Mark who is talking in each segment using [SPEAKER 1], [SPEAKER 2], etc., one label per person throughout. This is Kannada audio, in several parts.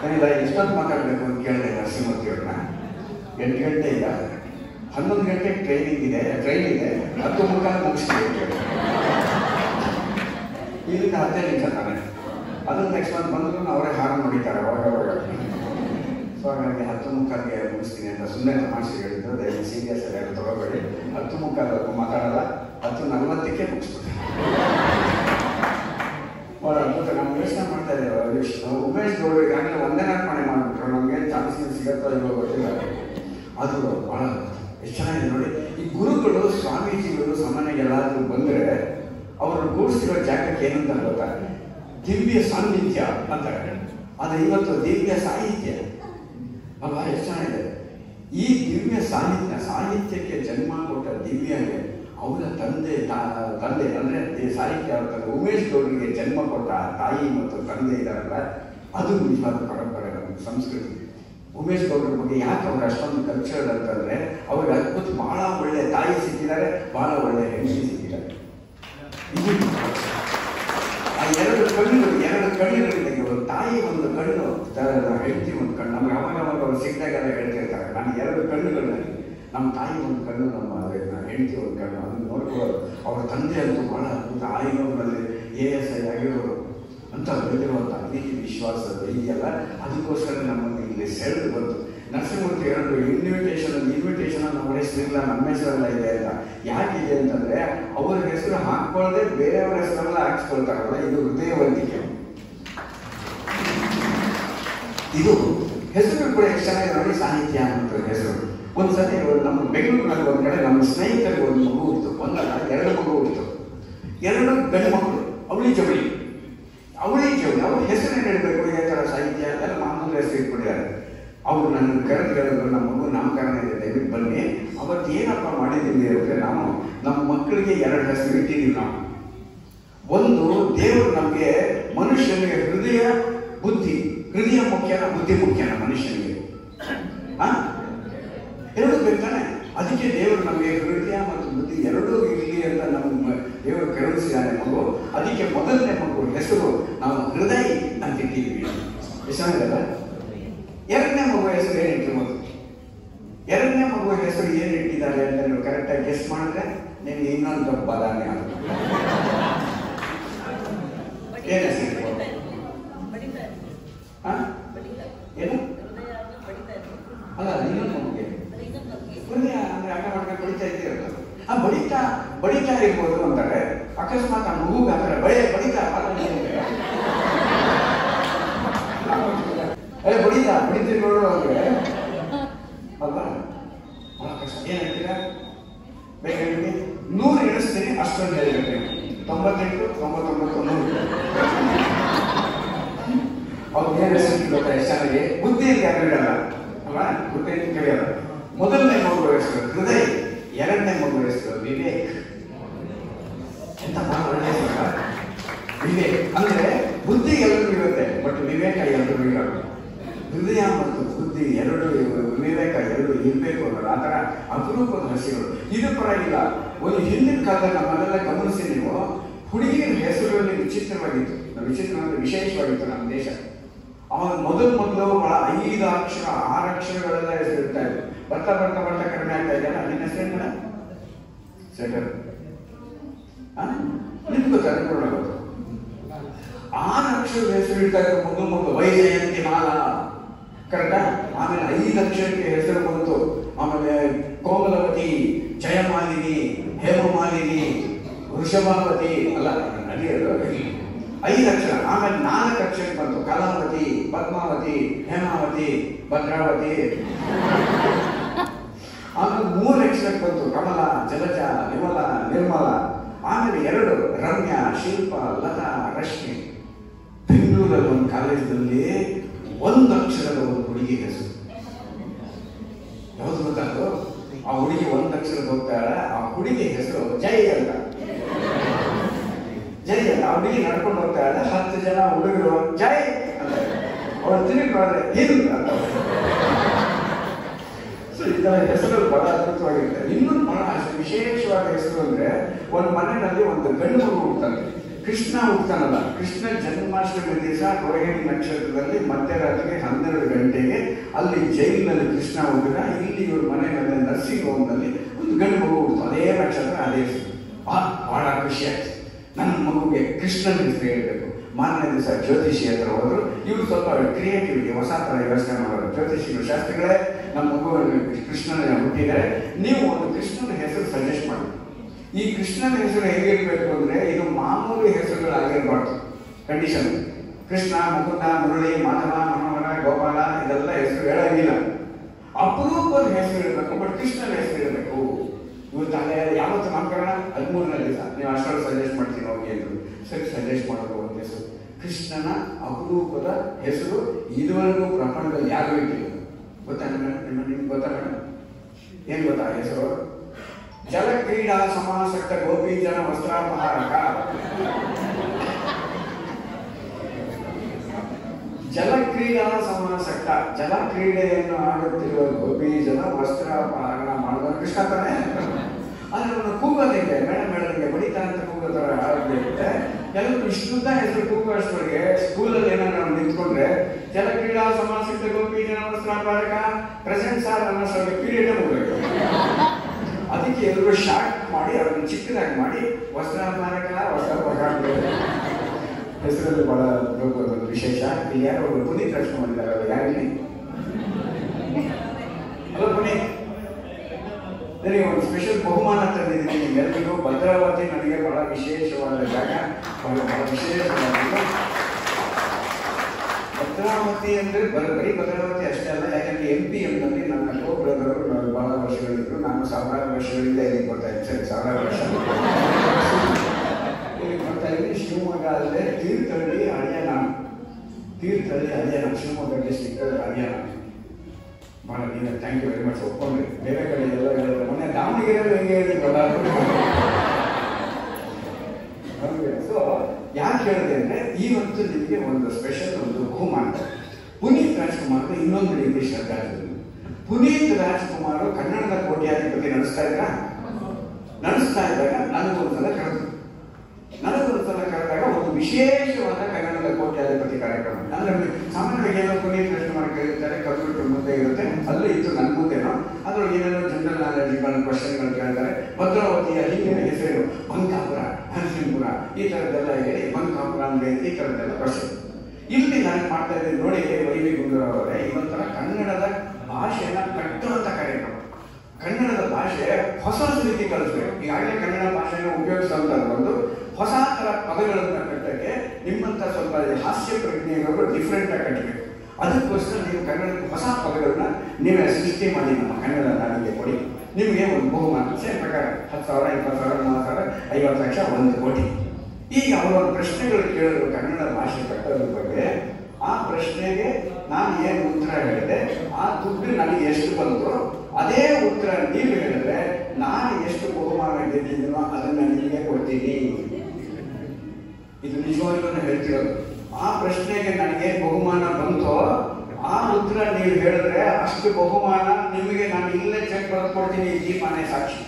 [SPEAKER 1] ಇಲ್ಲ ಎಷ್ಟೊತ್ತು ಮಾತಾಡಬೇಕು ಅಂತ ಕೇಳಿದೆ ನರಸಿಂಹಮೂರ್ತಿ ಅವ್ರನ್ನ ಎಂಟು ಗಂಟೆ ಇಲ್ಲ ಹನ್ನೊಂದು ಗಂಟೆಗೆ ಟ್ರೈನಿಂಗ್ ಇದೆ ಟ್ರೈನ್ ಇದೆ ಹತ್ತು ಮುಖಾಲ ಮುಗಿಸ್ತೀವಿ ಅಂತ ಹೇಳಿದ್ರು. ಇಲ್ಲಿಂದ ಹದಿನೈದು ನಿಮಿಷ ತಾನೆ ಅದನ್ನು ನೆಕ್ಸ್ಟ್ ಮಂತ್ ಬಂದ್ರು ಅವರೇ ಹಾರನ್ ಹೊಡಿತಾರೆ ಒಳಗೆ ಒಳಗೆ ಸೊ ಹಾಗಾಗಿ ಹತ್ತು ಮುಕ್ಕಾಲ್ಗೆ ಮುಗಿಸ್ತೀನಿ ಅಂತ ಸುಮ್ಮನೆ ತಮಾಷೆ ಹೇಳಿದ್ರು ದಯವಿಟ್ಟು ಸೀರಿಯಸ್ ಆಗಿ ಯಾರು ತಗೋಬೇಡಿ ಹತ್ತು ಮುಕ್ಕಾಲು ಮಾತಾಡಲ್ಲ ಹತ್ತು ನಲ್ವತ್ತಕ್ಕೆ ಮುಗಿಸ್ಬಿಟ್ಟೆ ಭಾಳ ಅದ್ಭುತ ನಾವು ಯೋಚನೆ ಮಾಡ್ತಾ ಇದ್ದೇವೆ ಉಮೇಶ್ ಗೌಡ್ರು ಈಗಾಗಲೇ ಒಂದೇ ನಾಲ್ಕು ಮಾಡಿಬಿಟ್ರು ನಮಗೆ ಚಾನ್ಸ್ ಸಿಗತ್ತೋ ಇಲ್ಲೋ ಗೊತ್ತಿಲ್ಲ ಅದು ಭಾಳ ಎಷ್ಟು ಚೆನ್ನಾಗಿದೆ ನೋಡಿ ಈ ಗುರುಗಳು ಸ್ವಾಮೀಜಿಗಳು ಸಾಮಾನ್ಯ ಎಲ್ಲಾದ್ರೂ ಬಂದರೆ ಅವರು ಕೂಡಿಸಿರೋ ಜಾಗಕ್ಕೆ ಏನಂತ ಗೊತ್ತಾ ದಿವ್ಯ ಸಾನ್ನಿಧ್ಯ ಅಂತಾರೆ ಆದರೆ ಇವತ್ತು ದಿವ್ಯ ಸಾಹಿತ್ಯ ಅಲ್ವಾ ಎಷ್ಟು ಚೆನ್ನಾಗಿದೆ ಈ ದಿವ್ಯ ಸಾಹಿತ್ಯ ಸಾಹಿತ್ಯಕ್ಕೆ ಜನ್ಮ ಕೊಟ್ಟ ದಿವ್ಯಗೆ ಅವರ ತಂದೆ ತಾ- ತಂದೆ ಅಂದ್ರೆ ಈ ಸಾಹಿತ್ಯ ಅವ್ರ ತಂದೆ ಉಮೇಶ್ ಗೌಡರಿಗೆ ಜನ್ಮ ಕೊಟ್ಟ ತಾಯಿ ಮತ್ತು ತಂದೆ ಇದಾರಲ್ಲ ಅದು ನಿಜವಾದ ಪರಂಪರೆ ನಮ್ಮ ಸಂಸ್ಕೃತಿ ಉಮೇಶ್ ಗೌಡರ ಬಗ್ಗೆ ಯಾಕೆ ಅವ್ರು ಅಷ್ಟೊಂದು ಕಲ್ಚರ್ ಅಂತಂದ್ರೆ ಅವ್ರಿಗೆ ಅದ್ಭುತ ಬಹಳ ಒಳ್ಳೆ ತಾಯಿ ಸಿಕ್ಕಿದ್ದಾರೆ ಬಹಳ ಒಳ್ಳೆ ಹೆಂಡತಿ ಸಿಕ್ಕಿದ್ದಾರೆ ಇದು ಆ ಎರಡು ಕಣ್ಣುಗಳು ಎರಡು ಕಣ್ಣುಗಳಿದೆ ಒಂದು ತಾಯಿ ಒಂದು ಕಣ್ಣು ತ- ಹೆಂಡತಿ ಒಂದು ಕಣ್ಣು ನಮ್ಗೆ ಅವಾಗ ಅವಾಗ ಅವ್ರು ಸಿಕ್ಕಿದಾಗೆಲ್ಲ ಹೇಳ್ತಿರ್ತಾರೆ ನಾನು ಎರಡು ಕಣ್ಣುಗಳನ್ನ ನಮ್ಮ ತಾಯಿ ಒಂದು ಕಣ್ಣು ನಮ್ಮ ಅದೇ ನನ್ನ ಹೆಂಡತಿ ಒಂದು ಕಣ್ಣು ಅದನ್ನು ನೋಡ್ಕೊಳ್ಳೋದು ಅವ್ರ ತಂದೆ ಅಂತೂ ಬಹಳ ಅದ್ಭುತ ಆಯ್ನೂರಿನಲ್ಲಿ ಎ ಎಸ್ ಐ ಆಗಿರೋರು ಅಂತ ಬೆಳೆದಿರುವಂಥ ಪ್ರೀತಿ ವಿಶ್ವಾಸ ಇದೆಯಲ್ಲ ಅದಕ್ಕೋಸ್ಕರ ನಮ್ಮನ್ನು ಇಲ್ಲಿ ಸೆಳೆದು ಬಂತು ನರಸಿಂಹಮೂರ್ತಿ ಹೇಳಿದ್ರು ಇನ್ವಿಟೇಷನ್ ಇನ್ವಿಟೇಷನ್ ನಮ್ಮ ಹೆಸರಿಲ್ಲ ನಮ್ಮ ಹೆಸರೆಲ್ಲ ಇದೆ ಅಂತ ಯಾಕಿದೆ ಅಂತಂದ್ರೆ ಅವ್ರ ಹೆಸರು ಹಾಕೊಳ್ಳದೆ ಬೇರೆಯವರ ಹೆಸರೆಲ್ಲ ಹಾಕ್ಸ್ಕೊಳ್ತಾರಲ್ಲ ಇದು ಹೃದಯವಂತಿಕೆ ಇದು ಹೆಸರು ಕೂಡ ಎಷ್ಟು ಚೆನ್ನಾಗಿ ನೋಡಿ ಸಾಹಿತ್ಯ ಅಂತ ಹೆಸರು ಒಂದ್ಸತಿ ನಮ್ಮ ಬೆಂಗಳೂರಿನಲ್ಲಿ ಒಂದ್ ಕಡೆ ನಮ್ಮ ಸ್ನೇಹಿತರಿಗೆ ಒಂದು ಮಗು ಹುಟ್ಟಿತು ಒಂದಲ್ಲ ಎರಡು ಮಗು ಹುಟ್ಟಿತು ಎರಡು ಗಂಡು ಮಕ್ಕಳು ಅವಳಿ ಜವಳಿ ಅವಳಿ ಜವಳಿ ಅವ್ರ ಹೆಸರು ಏನು ಹೇಳಬೇಕು ಇದೇ ಥರ ಸಾಹಿತ್ಯ ಅದೆಲ್ಲ ಮಾಮೂಲು ಹೆಸರು ಇಟ್ಬಿಟ್ಟಿದ್ದಾರೆ ಅವ್ರು ನನ್ನ ಕರೆದು ಹೇಳಿದ್ರು ನಮ್ಮ ಮಗು ನಾಮಕರಣ ಇದೆ ದಯವಿಟ್ಟು ಬನ್ನಿ ಅವತ್ತು ಏನಪ್ಪ ಮಾಡಿದ್ದೀವಿ ಅಂದರೆ ನಾವು ನಮ್ಮ ಮಕ್ಕಳಿಗೆ ಎರಡು ಹೆಸರು ಇಟ್ಟಿದ್ದೀವಿ ನಾವು ಒಂದು ದೇವರು ನಮಗೆ ಮನುಷ್ಯನಿಗೆ ಹೃದಯ ಬುದ್ಧಿ ಹೃದಯ ಮುಖ್ಯನ ಬುದ್ಧಿ ಮುಖ್ಯನ ಮನುಷ್ಯನಿಗೆ ಆ? ಎರಡು ಬೇಕಾನೆ ಅದಕ್ಕೆ ದೇವರು ನಮಗೆ ಹೃದಯ ಮತ್ತು ಬುದ್ಧಿ ಎರಡೂ ಇರಲಿ ಅಂತ ನಮ್ಮ ದೇವರು ಕರುಣಿಸಿದ್ದಾನೆ ಮಗು ಅದಕ್ಕೆ ಮೊದಲನೇ ಮಗು ಹೆಸರು ನಾವು ಹೃದಯ ಅಂತ ಇಟ್ಟಿದ್ದೀವಿ ಚೆನ್ನಾಗಿಲ್ಲ ಎರಡನೇ ಮಗು ಹೆಸರು ಏನು ಇಟ್ಟಿರ್ಬೋದು ಎರಡನೇ ಮಗುವ ಹೆಸರು ಏನು ಇಟ್ಟಿದ್ದಾರೆ ಅಂತ ನೀವು ಕರೆಕ್ಟಾಗಿ ಗೆಸ್ ಮಾಡಿದ್ರೆ ನಿಮ್ಗೆ ಇನ್ನೊಂದು ಬದಾನೆ ಆಗುತ್ತೆ ಏನ್ ಹೆಸರು ಇಟ್ಬೋದು? ಆ? ಏನು ಅಲ್ಲ ಇನ್ನೊಂದು ಮಗುಗೆ ಹೃದಯ ಅಂದ್ರೆ ಆಟ ಮಾಡ್ಕೊಂಡು ಬಡಿತಾ ಇದ್ದೀರಲ್ಲ ಆ ಬಡಿತಾ ಬಡಿತಾ ಇರ್ಬೋದು ಅಂತಾರೆ ಅಕಸ್ಮಾತ್ ಆ ಮಗುಗೆ ಅಂತಾರೆ ಬಳೆ ಬಡಿತಾ ಅಲ್ಲ ಏನಿದೆ? ಏ ಬಡಿತಾ ಬಡಿತೀರಿ ನೋಡು ಅಂದ್ರೆ ಅಲ್ವಾ ಬಹಳ ಕಷ್ಟ ಏನ್ ಹೇಳ್ತೀರಾ ಬೇಗ ಹೇಳಿ ನೂರು ಎಣಿಸ್ತೀನಿ ಅಷ್ಟೊಂದು ಹೇಳಿದ್ರೆ ತೊಂಬತ್ತೆಂಟು ತೊಂಬತ್ತೊಂಬತ್ತು ನೂರು ಅವ್ರು ಏನು ಹೆಸರು ಗೊತ್ತಾ ಎಷ್ಟು ಚೆನ್ನಾಗಿ ಬುದ್ಧಿ ಅಂತ ಯಾರು ಇಡಲ್ಲ ಅಲ್ವಾ ಬುದ್ಧಿ ಅಂತ ಕರೆಯಲ್ಲ ಮೊದಲನೇ ಮಗು ಹೆಸರು ಹೃದಯ ಎರಡನೇ ಮಗು ಹೆಸರು ವಿವೇಕ್ ಎಂತ ಬಹಳ ಒಳ್ಳೆ ಹೆಸರು ಅಲ್ಲ? ವಿವೇಕ್ ಅಂದ್ರೆ ಬುದ್ಧಿ ಎಲ್ಲರಿಗೂ ಇರುತ್ತೆ ಬಟ್ ವಿವೇಕ ಎಲ್ಲರಿಗೂ ಇರಲ್ಲ ಹೃದಯ ಮತ್ತು ಬುದ್ಧಿ ಎರಡು ವಿವೇಕ ಎರಡು ಇರಬೇಕು ಅನ್ನೋದು ಆ ಥರ ಅಪರೂಪದ ಹಸಿರು ಇದು ಪರವಾಗಿಲ್ಲ ಒಂದು ಹಿಂದಿನ ಕಾಲದಲ್ಲಿ ನಮ್ಮನ್ನೆಲ್ಲ ಗಮನಿಸಿ ನೀವು ಹುಡುಗಿಯರ ಹೆಸರುಗಳಲ್ಲಿ ವಿಚಿತ್ರವಾಗಿತ್ತು ವಿಚಿತ್ರ ಅಂದ್ರೆ ವಿಶೇಷವಾಗಿತ್ತು ನಮ್ಮ ದೇಶ ಅವಾಗ ಮೊದಲು ಮೊದಲು ಬಹಳ ಐದು ಅಕ್ಷರ ಆರು ಅಕ್ಷರಗಳೆಲ್ಲ ಹೆಸರು ಇರ್ತಾ ಇತ್ತು ಬರ್ತಾ ಬರ್ತಾ ಬರ್ತಾ ಕಡಿಮೆ ಆಗ್ತಾ ಇದೆಯಲ್ಲ ನಿನ್ನ ಹೆಸರು ಮೇಡಮ್ ಸೆಟರ್ ನಿಮ್ಗೆ ಗೊತ್ತಾ ಅನುಕೂಲ ಗೊತ್ತು ಆರು ಅಕ್ಷರದ ಹೆಸರು ಇಡ್ತಾ ಇದ್ರು ಮೊದಲು ಮೊದಲು ವೈಜಯಂತಿ ಮಾಲಾ ಕರೆಕ್ಟಾ ಆಮೇಲೆ ಐದು ಅಕ್ಷರಕ್ಕೆ ಹೆಸರು ಬಂತು ಆಮೇಲೆ ಕೋಮಲವತಿ ಜಯಮಾಲಿನಿ ಹೇಮಮಾಲಿನಿ ವೃಷಭಾವತಿ ಅಲ್ಲ ನಡೆಯೋದು ಐದು ಅಕ್ಷರ ಆಮೇಲೆ ನಾಲ್ಕು ಅಕ್ಷರ ಬಂತು ಕಲಾವತಿ ಪದ್ಮಾವತಿ ಹೇಮಾವತಿ ಭದ್ರಾವತಿ ಆಮೇಲೆ ಮೂರು ಅಕ್ಷರಕ್ಕೆ ಬಂತು ಕಮಲ ಜಲಜ ವಿಮಲ ನಿರ್ಮಲ ಆಮೇಲೆ ಎರಡು ರಮ್ಯ ಶಿಲ್ಪ ಲತಾ ರಶ್ಮಿ ಬೆಂಗಳೂರಲ್ಲಿ ಒಂದು ಕಾಲೇಜಲ್ಲಿ ಒಂದು ಅಕ್ಷರದ ಒಂದು ಹುಡುಗಿ ಹೆಸರು ಯಾವುದು ಗೊತ್ತಾದ್ರು ಆ ಹುಡುಗಿ ಒಂದು ಅಕ್ಷರದ ಹೋಗ್ತಾಳೆ ಆ ಹುಡುಗಿ ಹೆಸರು ಜೈ ಅಂತ ಜೈ ಅಂತ ಆ ಹುಡುಗಿ ನಡ್ಕೊಂಡು ಹೋಗ್ತಾಳೆ ಹತ್ತು ಜನ ಹುಡುಗರು ಜೈ ಅಂತ ಅವಳು ತಿರುಗಿ ನೋಡಿದ್ರೆ ಹಿಂದ್ ಅಂತ ಸೊ ಈ ತರ ಹೆಸರು ಬಹಳ ಅದ್ಭುತವಾಗಿರುತ್ತೆ ಇನ್ನೊಂದು ಬಹಳ ವಿಶೇಷವಾದ ಹೆಸರು ಅಂದ್ರೆ ಒಂದು ಮನೆಯಲ್ಲಿ ಒಂದು ಗಂಡು ಮಗು ಹುಡ್ತಾನೆ ಕೃಷ್ಣ ಹುಡ್ತಾನಲ್ಲ ಕೃಷ್ಣ ಜನ್ಮಾಷ್ಟಮಿ ದಿವಸ ರೋಹಿಣಿ ನಕ್ಷತ್ರದಲ್ಲಿ ಮಧ್ಯರಾತ್ರಿ ಹನ್ನೆರಡು ಗಂಟೆಗೆ ಅಲ್ಲಿ ಜೈಲಿನಲ್ಲಿ ಕೃಷ್ಣ ಹುಟ್ಟಿದ ಇಲ್ಲಿ ಇವ್ರ ಮನೆ ಮೇಲೆ ನರ್ಸಿಂಗ್ ಹೋಮ್ನಲ್ಲಿ ಒಂದು ಗಂಡು ಮಗು ಹುಡ್ತು ಅದೇ ನಕ್ಷತ್ರ ಅದೇ ಹೆಸರು ಆ ಬಹಳ ಖುಷಿ ಆಯ್ತು ನನ್ನ ಮಗುಗೆ ಕೃಷ್ಣನ ಹೆಸರು ಹೇಳ್ಬೇಕು ಮಾರನೇ ದಿವಸ ಜ್ಯೋತಿಷಿ ಹತ್ರ ಹೋದ್ರು ಇವ್ರು ಸ್ವಲ್ಪ ಕ್ರಿಯೇಟಿವಿಟಿ ಹೊಸ ಥರ ಯೋಚನೆ ಮಾಡೋರು ಜ್ಯೋತಿಷಿಗಳು ಶಾಸ್ತ್ರಿಗಳೇ ನಮ್ಮ ಮಗು ಕೃಷ್ಣನ ಹುಟ್ಟಿದರೆ ನೀವು ಒಂದು ಕೃಷ್ಣನ ಹೆಸರು ಸಜೆಸ್ಟ್ ಮಾಡಿ ಈ ಕೃಷ್ಣನ ಹೆಸರು ಹೇಗಿರ್ಬೇಕು ಅಂದ್ರೆ ಇದು ಮಾಮೂಲಿ ಹೆಸರುಗಳಾಗಿರ್ಬಾರ್ದು ಕಂಡೀಷನ್ ಕೃಷ್ಣ ಮುಕುಂದ ಮುರಳಿ ಮಾಧವ ಮನೋಹರ ಗೋಪಾಲ ಇದೆಲ್ಲ ಹೆಸರು ಹೇಳಂಗಿಲ್ಲ ಅಪರೂಪದ ಹೆಸರು ಇರಬೇಕು ಬಟ್ ಕೃಷ್ಣನ ಹೆಸರು ಇರಬೇಕು ಇವ್ರು ತಲೆ ಯಾವತ್ತು ನಾಮಕರಣ ಹದಿಮೂರನೇ ದಿವಸ ನೀವು ಅಷ್ಟರಲ್ಲಿ ಸಜೆಸ್ಟ್ ಮಾಡ್ತೀನಿ ಹೋಗಿ ಅಂದ್ರು ಸರಿ ಸಜೆಸ್ಟ್ ಮಾಡೋದು ಒಂದು ಹೆಸರು ಕೃಷ್ಣನ ಅಪರೂಪದ ಹೆಸರು ಇದುವರೆಗೂ ಪ್ರಪಂಚದಲ್ಲಿ ಯಾರು ಇಟ್ಟಿಲ್ಲ ಗೊತ್ತಾ ಮೇಡಮ್ ನಿಮ್ಮ ನಿಮ್ಗೆ ಗೊತ್ತಾ ಮೇಡಮ್ ಏನ್ ಗೊತ್ತಾ ಹೆಸರು ಜಲಕ್ರೀಡಾ ಸಮಾಸಕ್ತ ಗೋಪಿ ಜನ ವಸ್ತ್ರಾಪಹಾರಕ ಜಲಕ್ರೀಡಾ ಸಮಾಸಕ್ತ ಜಲಕ್ರೀಡೆಯನ್ನು ಆಡುತ್ತಿರುವ ಗೋಪಿ ಜನ ವಸ್ತ್ರಾಪಹರಣ ಮಾಡುವ ಕೃಷ್ಣ ತಾನೆ ಆದ್ರೆ ಅವನು ಕೂಗೋದಿದೆ ಮೇಡಮ್ ಮೇಡಮ್ಗೆ ಬಡಿತಾ ಅಂತ ಕೂಗೋ ಥರ ಆಗಬೇಕಿದೆ ಎಲ್ಲರೂ ಇಷ್ಟುದ್ದ ಹೆಸರು ಕೂಗೋಷ್ಟರಿಗೆ ಸ್ಕೂಲಲ್ಲಿ ಏನಾದ್ರು ನಾವು ನಿಂತ್ಕೊಂಡ್ರೆ ಜಲಕ್ರೀಡಾ ಸಮಾಸಕ್ತ ಗೋಪಿ ಜನ ವಸ್ತ್ರಾಪಹಾರಕ ಪ್ರೆಸೆಂಟ್ ಸಾರ್ ಅನ್ನೋಷ್ಟರಿಗೆ ಪೀರಿಯಡ್ ಮುಗಬೇಕು ಅದಕ್ಕೆ ಎಲ್ಲರೂ ಶಾರ್ಟ್ ಮಾಡಿ ಅದನ್ನು ಚಿಕ್ಕದಾಗಿ ಮಾಡಿ ವಸ್ತ್ರಾಪಹಾರಕ ವಸ್ತ್ರಾಪಹಾರ ಹೆಸರಲ್ಲಿ ಬಹಳ ಒಂದು ವಿಶೇಷ ಇಲ್ಲಿ ಯಾರೋ ಒಬ್ರು ಪುನೀತ್ ರಾಜ್ಕುಮಾರ್ ಇದ್ದಾರೆ ಯಾರಲ್ಲಿ ಹಲೋ ಪುನೀತ್ ನನಗೆ ಒಂದು ಸ್ಪೆಷಲ್ ಬಹುಮಾನ ತಂದಿದ್ದೀನಿ ನಿಮ್ಗೆಲ್ಲರಿಗೂ ಭದ್ರಾವತಿ ನನಗೆ ಬಹಳ ವಿಶೇಷವಾದ ಜಾಗ ಬಹಳ ಬಹಳ ವಿಶೇಷವಾದ ಭದ್ರಾವತಿ ಅಂದ್ರೆ ಬರ- ಬರೀ ಭದ್ರಾವತಿ ಅಷ್ಟೇ ಅಲ್ಲ ಯಾಕಂದ್ರೆ ಎಂ ಪಿ ಎಂನಲ್ಲಿ ನನ್ನ ಕೋ ಬ್ರದರು ಬಹಳ ವರ್ಷಗಳಿದ್ರು ನಾನು ಸಾವಿರಾರು ವರ್ಷಗಳಿಂದ ಇಲ್ಲಿಗೆ ಬರ್ತಾ ಇದ್ದೆ ಸರಿ ಸಾವಿರಾರು ವರ್ಷ ಇಲ್ಲಿಗೆ ಬರ್ತಾ ಇದ್ದೀನಿ ಶಿವಮೊಗ್ಗ ಅಲ್ಲದೆ ತೀರ್ಥಹಳ್ಳಿ ಹಳಿಯ ನಾನು ತೀರ್ಥಹಳ್ಳಿ ಹಳಿಯ ನಾನು ಶಿವಮೊಗ್ಗ ಡಿಸ್ಟಿಕ್ ಹಳಿಯ ನಾನು ಭಾಳ ನೀವು ಥ್ಯಾಂಕ್ ಯು ವೆರಿ ಮಚ್ ಒಪ್ಕೊಂಡ್ರಿ ಬೇರೆ ಕಡೆ ಎಲ್ಲ ಹೇಳಿದ್ರೆ ಮೊನ್ನೆ ದಾವಣಗೆರೆಯಲ್ಲಿ ಹೆಂಗೆ ಹೇಳಿದ್ರೆ ಗೊತ್ತಾಗ್ತದೆ ಸೊ ಯಾಕೆ ಹೇಳಿದೆ ಅಂದ್ರೆ ಇವತ್ತು ನಿಮಗೆ ಒಂದು ಸ್ಪೆಷಲ್ ಒಂದು ಬಹುಮಾನ ಪುನೀತ್ ರಾಜ್ಕುಮಾರ್ ಇನ್ನೊಂದು ರೀತಿ ಶ್ರದ್ಧಾಂಜಲಿ ಪುನೀತ್ ರಾಜ್ಕುಮಾರ್ ಕನ್ನಡದ ಕೋಟ್ಯಾಧಿಪತಿ ನಡೆಸ್ತಾ ಇದ್ರ ನಡೆಸ್ತಾ ಇದ್ದಾಗ ನನಗೊಂದ್ಸಲ ಕರೆದ್ರು ನನಗೊಂದ್ಸಲ ಕರೆದಾಗ ಒಂದು ವಿಶೇಷವಾದ ಕನ್ನಡದ ಕೋಟ್ಯಾಧಿಪತಿ ಕಾರ್ಯಕ್ರಮ ಅಂದ್ರೆ ಸಾಮಾನ್ಯವಾಗಿ ಏನೋ ಪುನೀತ್ ರಾಜ್ಕುಮಾರ್ ಕೇಳಿರ್ತಾರೆ ಕಂಪ್ಯೂಟರ್ ಮುಂದೆ ಇರುತ್ತೆ ಅಲ್ಲೂ ಇತ್ತು ನನ್ನ ಮುಂದೆನೋ ಅದ್ರೊಳಗೆ ಏನೇನೋ ಜನರಲ್ ನಾಲೆಡ್ಜ್ಗಳ ಕ್ವಶನ್ಗಳು ಕೇಳ್ತಾರೆ ಭದ್ರಾವತಿಯ ಹಿಂದಿನ ಹೆಸರು ಬಂಕಾಪುರ ನರಸಿಂಹಪುರ ಈ ಥರದ್ದೆಲ್ಲ ಹೇಳಿ ಬಂಕಾಪುರ ಅಂದ್ರೆ ಈ ಥರದ್ದೆಲ್ಲ ಕ್ವಶನ್ ಇಲ್ಲಿ ನಾನು ಮಾಡ್ತಾ ಇದ್ದೀನಿ ನೋಡಿ ವೈ ವಿ ಗುಂಡೂರಾವ್ ಅವರೇ ಇದೊಂಥರ ಕನ್ನಡದ ಭಾಷೆಯನ್ನ ಕಟ್ಟುವಂತ ಕಾರ್ಯಕ್ರಮ ಕನ್ನಡದ ಭಾಷೆ ಹೊಸ ರೀತಿ ಕಲಿಸ್ಬೇಕು ಈಗಾಗಲೇ ಕನ್ನಡ ಭಾಷೆಯನ್ನು ಉಪಯೋಗಿಸುವಂತ ಒಂದು ಹೊಸ ತರ ಪದಗಳನ್ನು ಕಟ್ಟಕ್ಕೆ ನಿಮ್ಮಂತ ಸ್ವಲ್ಪ ಹಾಸ್ಯ ಪ್ರಜ್ಞೆಯವರು ಡಿಫ್ರೆಂಟ್ ಆಗಿ ಕಟ್ಟಬೇಕು ಅದಕ್ಕೋಸ್ಕರ ನೀವು ಕನ್ನಡದ ಹೊಸ ಪದಗಳನ್ನ ನೀವೇ ಸೃಷ್ಟಿ ಮಾಡಿ ನಮ್ಮ ಕನ್ನಡ ನಾಡಿಗೆ ಕೊಡಿ ನಿಮಗೆ ಒಂದು ಬಹುಮಾನ ಸೇಮ್ ಪ್ರಕಾರ ಹತ್ತು ಸಾವಿರ ಇಪ್ಪತ್ತು ಸಾವಿರ ಮೂವತ್ತು ಸಾವಿರ ಐವತ್ತು ಲಕ್ಷ ಒಂದು ಕೋಟಿ ಈಗ ಅವರೊಂದು ಪ್ರಶ್ನೆಗಳು ಕೇಳಿದ್ರು ಕನ್ನಡ ಭಾಷೆ ಕಟ್ಟೋದ್ರ ಬಗ್ಗೆ ಆ ಪ್ರಶ್ನೆಗೆ ನಾನು ಏನು ಉತ್ತರ ಹೇಳಿದೆ ಆ ದುಡ್ಡು ನನಗೆ ಎಷ್ಟು ಬಂತು ಅದೇ ಉತ್ತರ ನೀವು ಹೇಳಿದ್ರೆ ನಾನು ಎಷ್ಟು ಬಹುಮಾನ ಗೆದ್ದಿದ್ದೀನೋ ಅದನ್ನ ನಿಮಗೆ ಕೊಡ್ತೀನಿ ಇದು ನಿಜವಾಗ್ಲೂ ನಾನು ಹೇಳ್ತಿರೋದು ಆ ಪ್ರಶ್ನೆಗೆ ನನಗೆ ಬಹುಮಾನ ಬಂತೋ ಆ ಉತ್ತರ ನೀವು ಹೇಳಿದ್ರೆ ಅಷ್ಟು ಬಹುಮಾನ ನಿಮಗೆ ನಾನು ಇಲ್ಲೇ ಚೆಕ್ ಬರೆದು ಕೊಡ್ತೀನಿ ಈ ಮನೆ ಸಾಕ್ಷಿ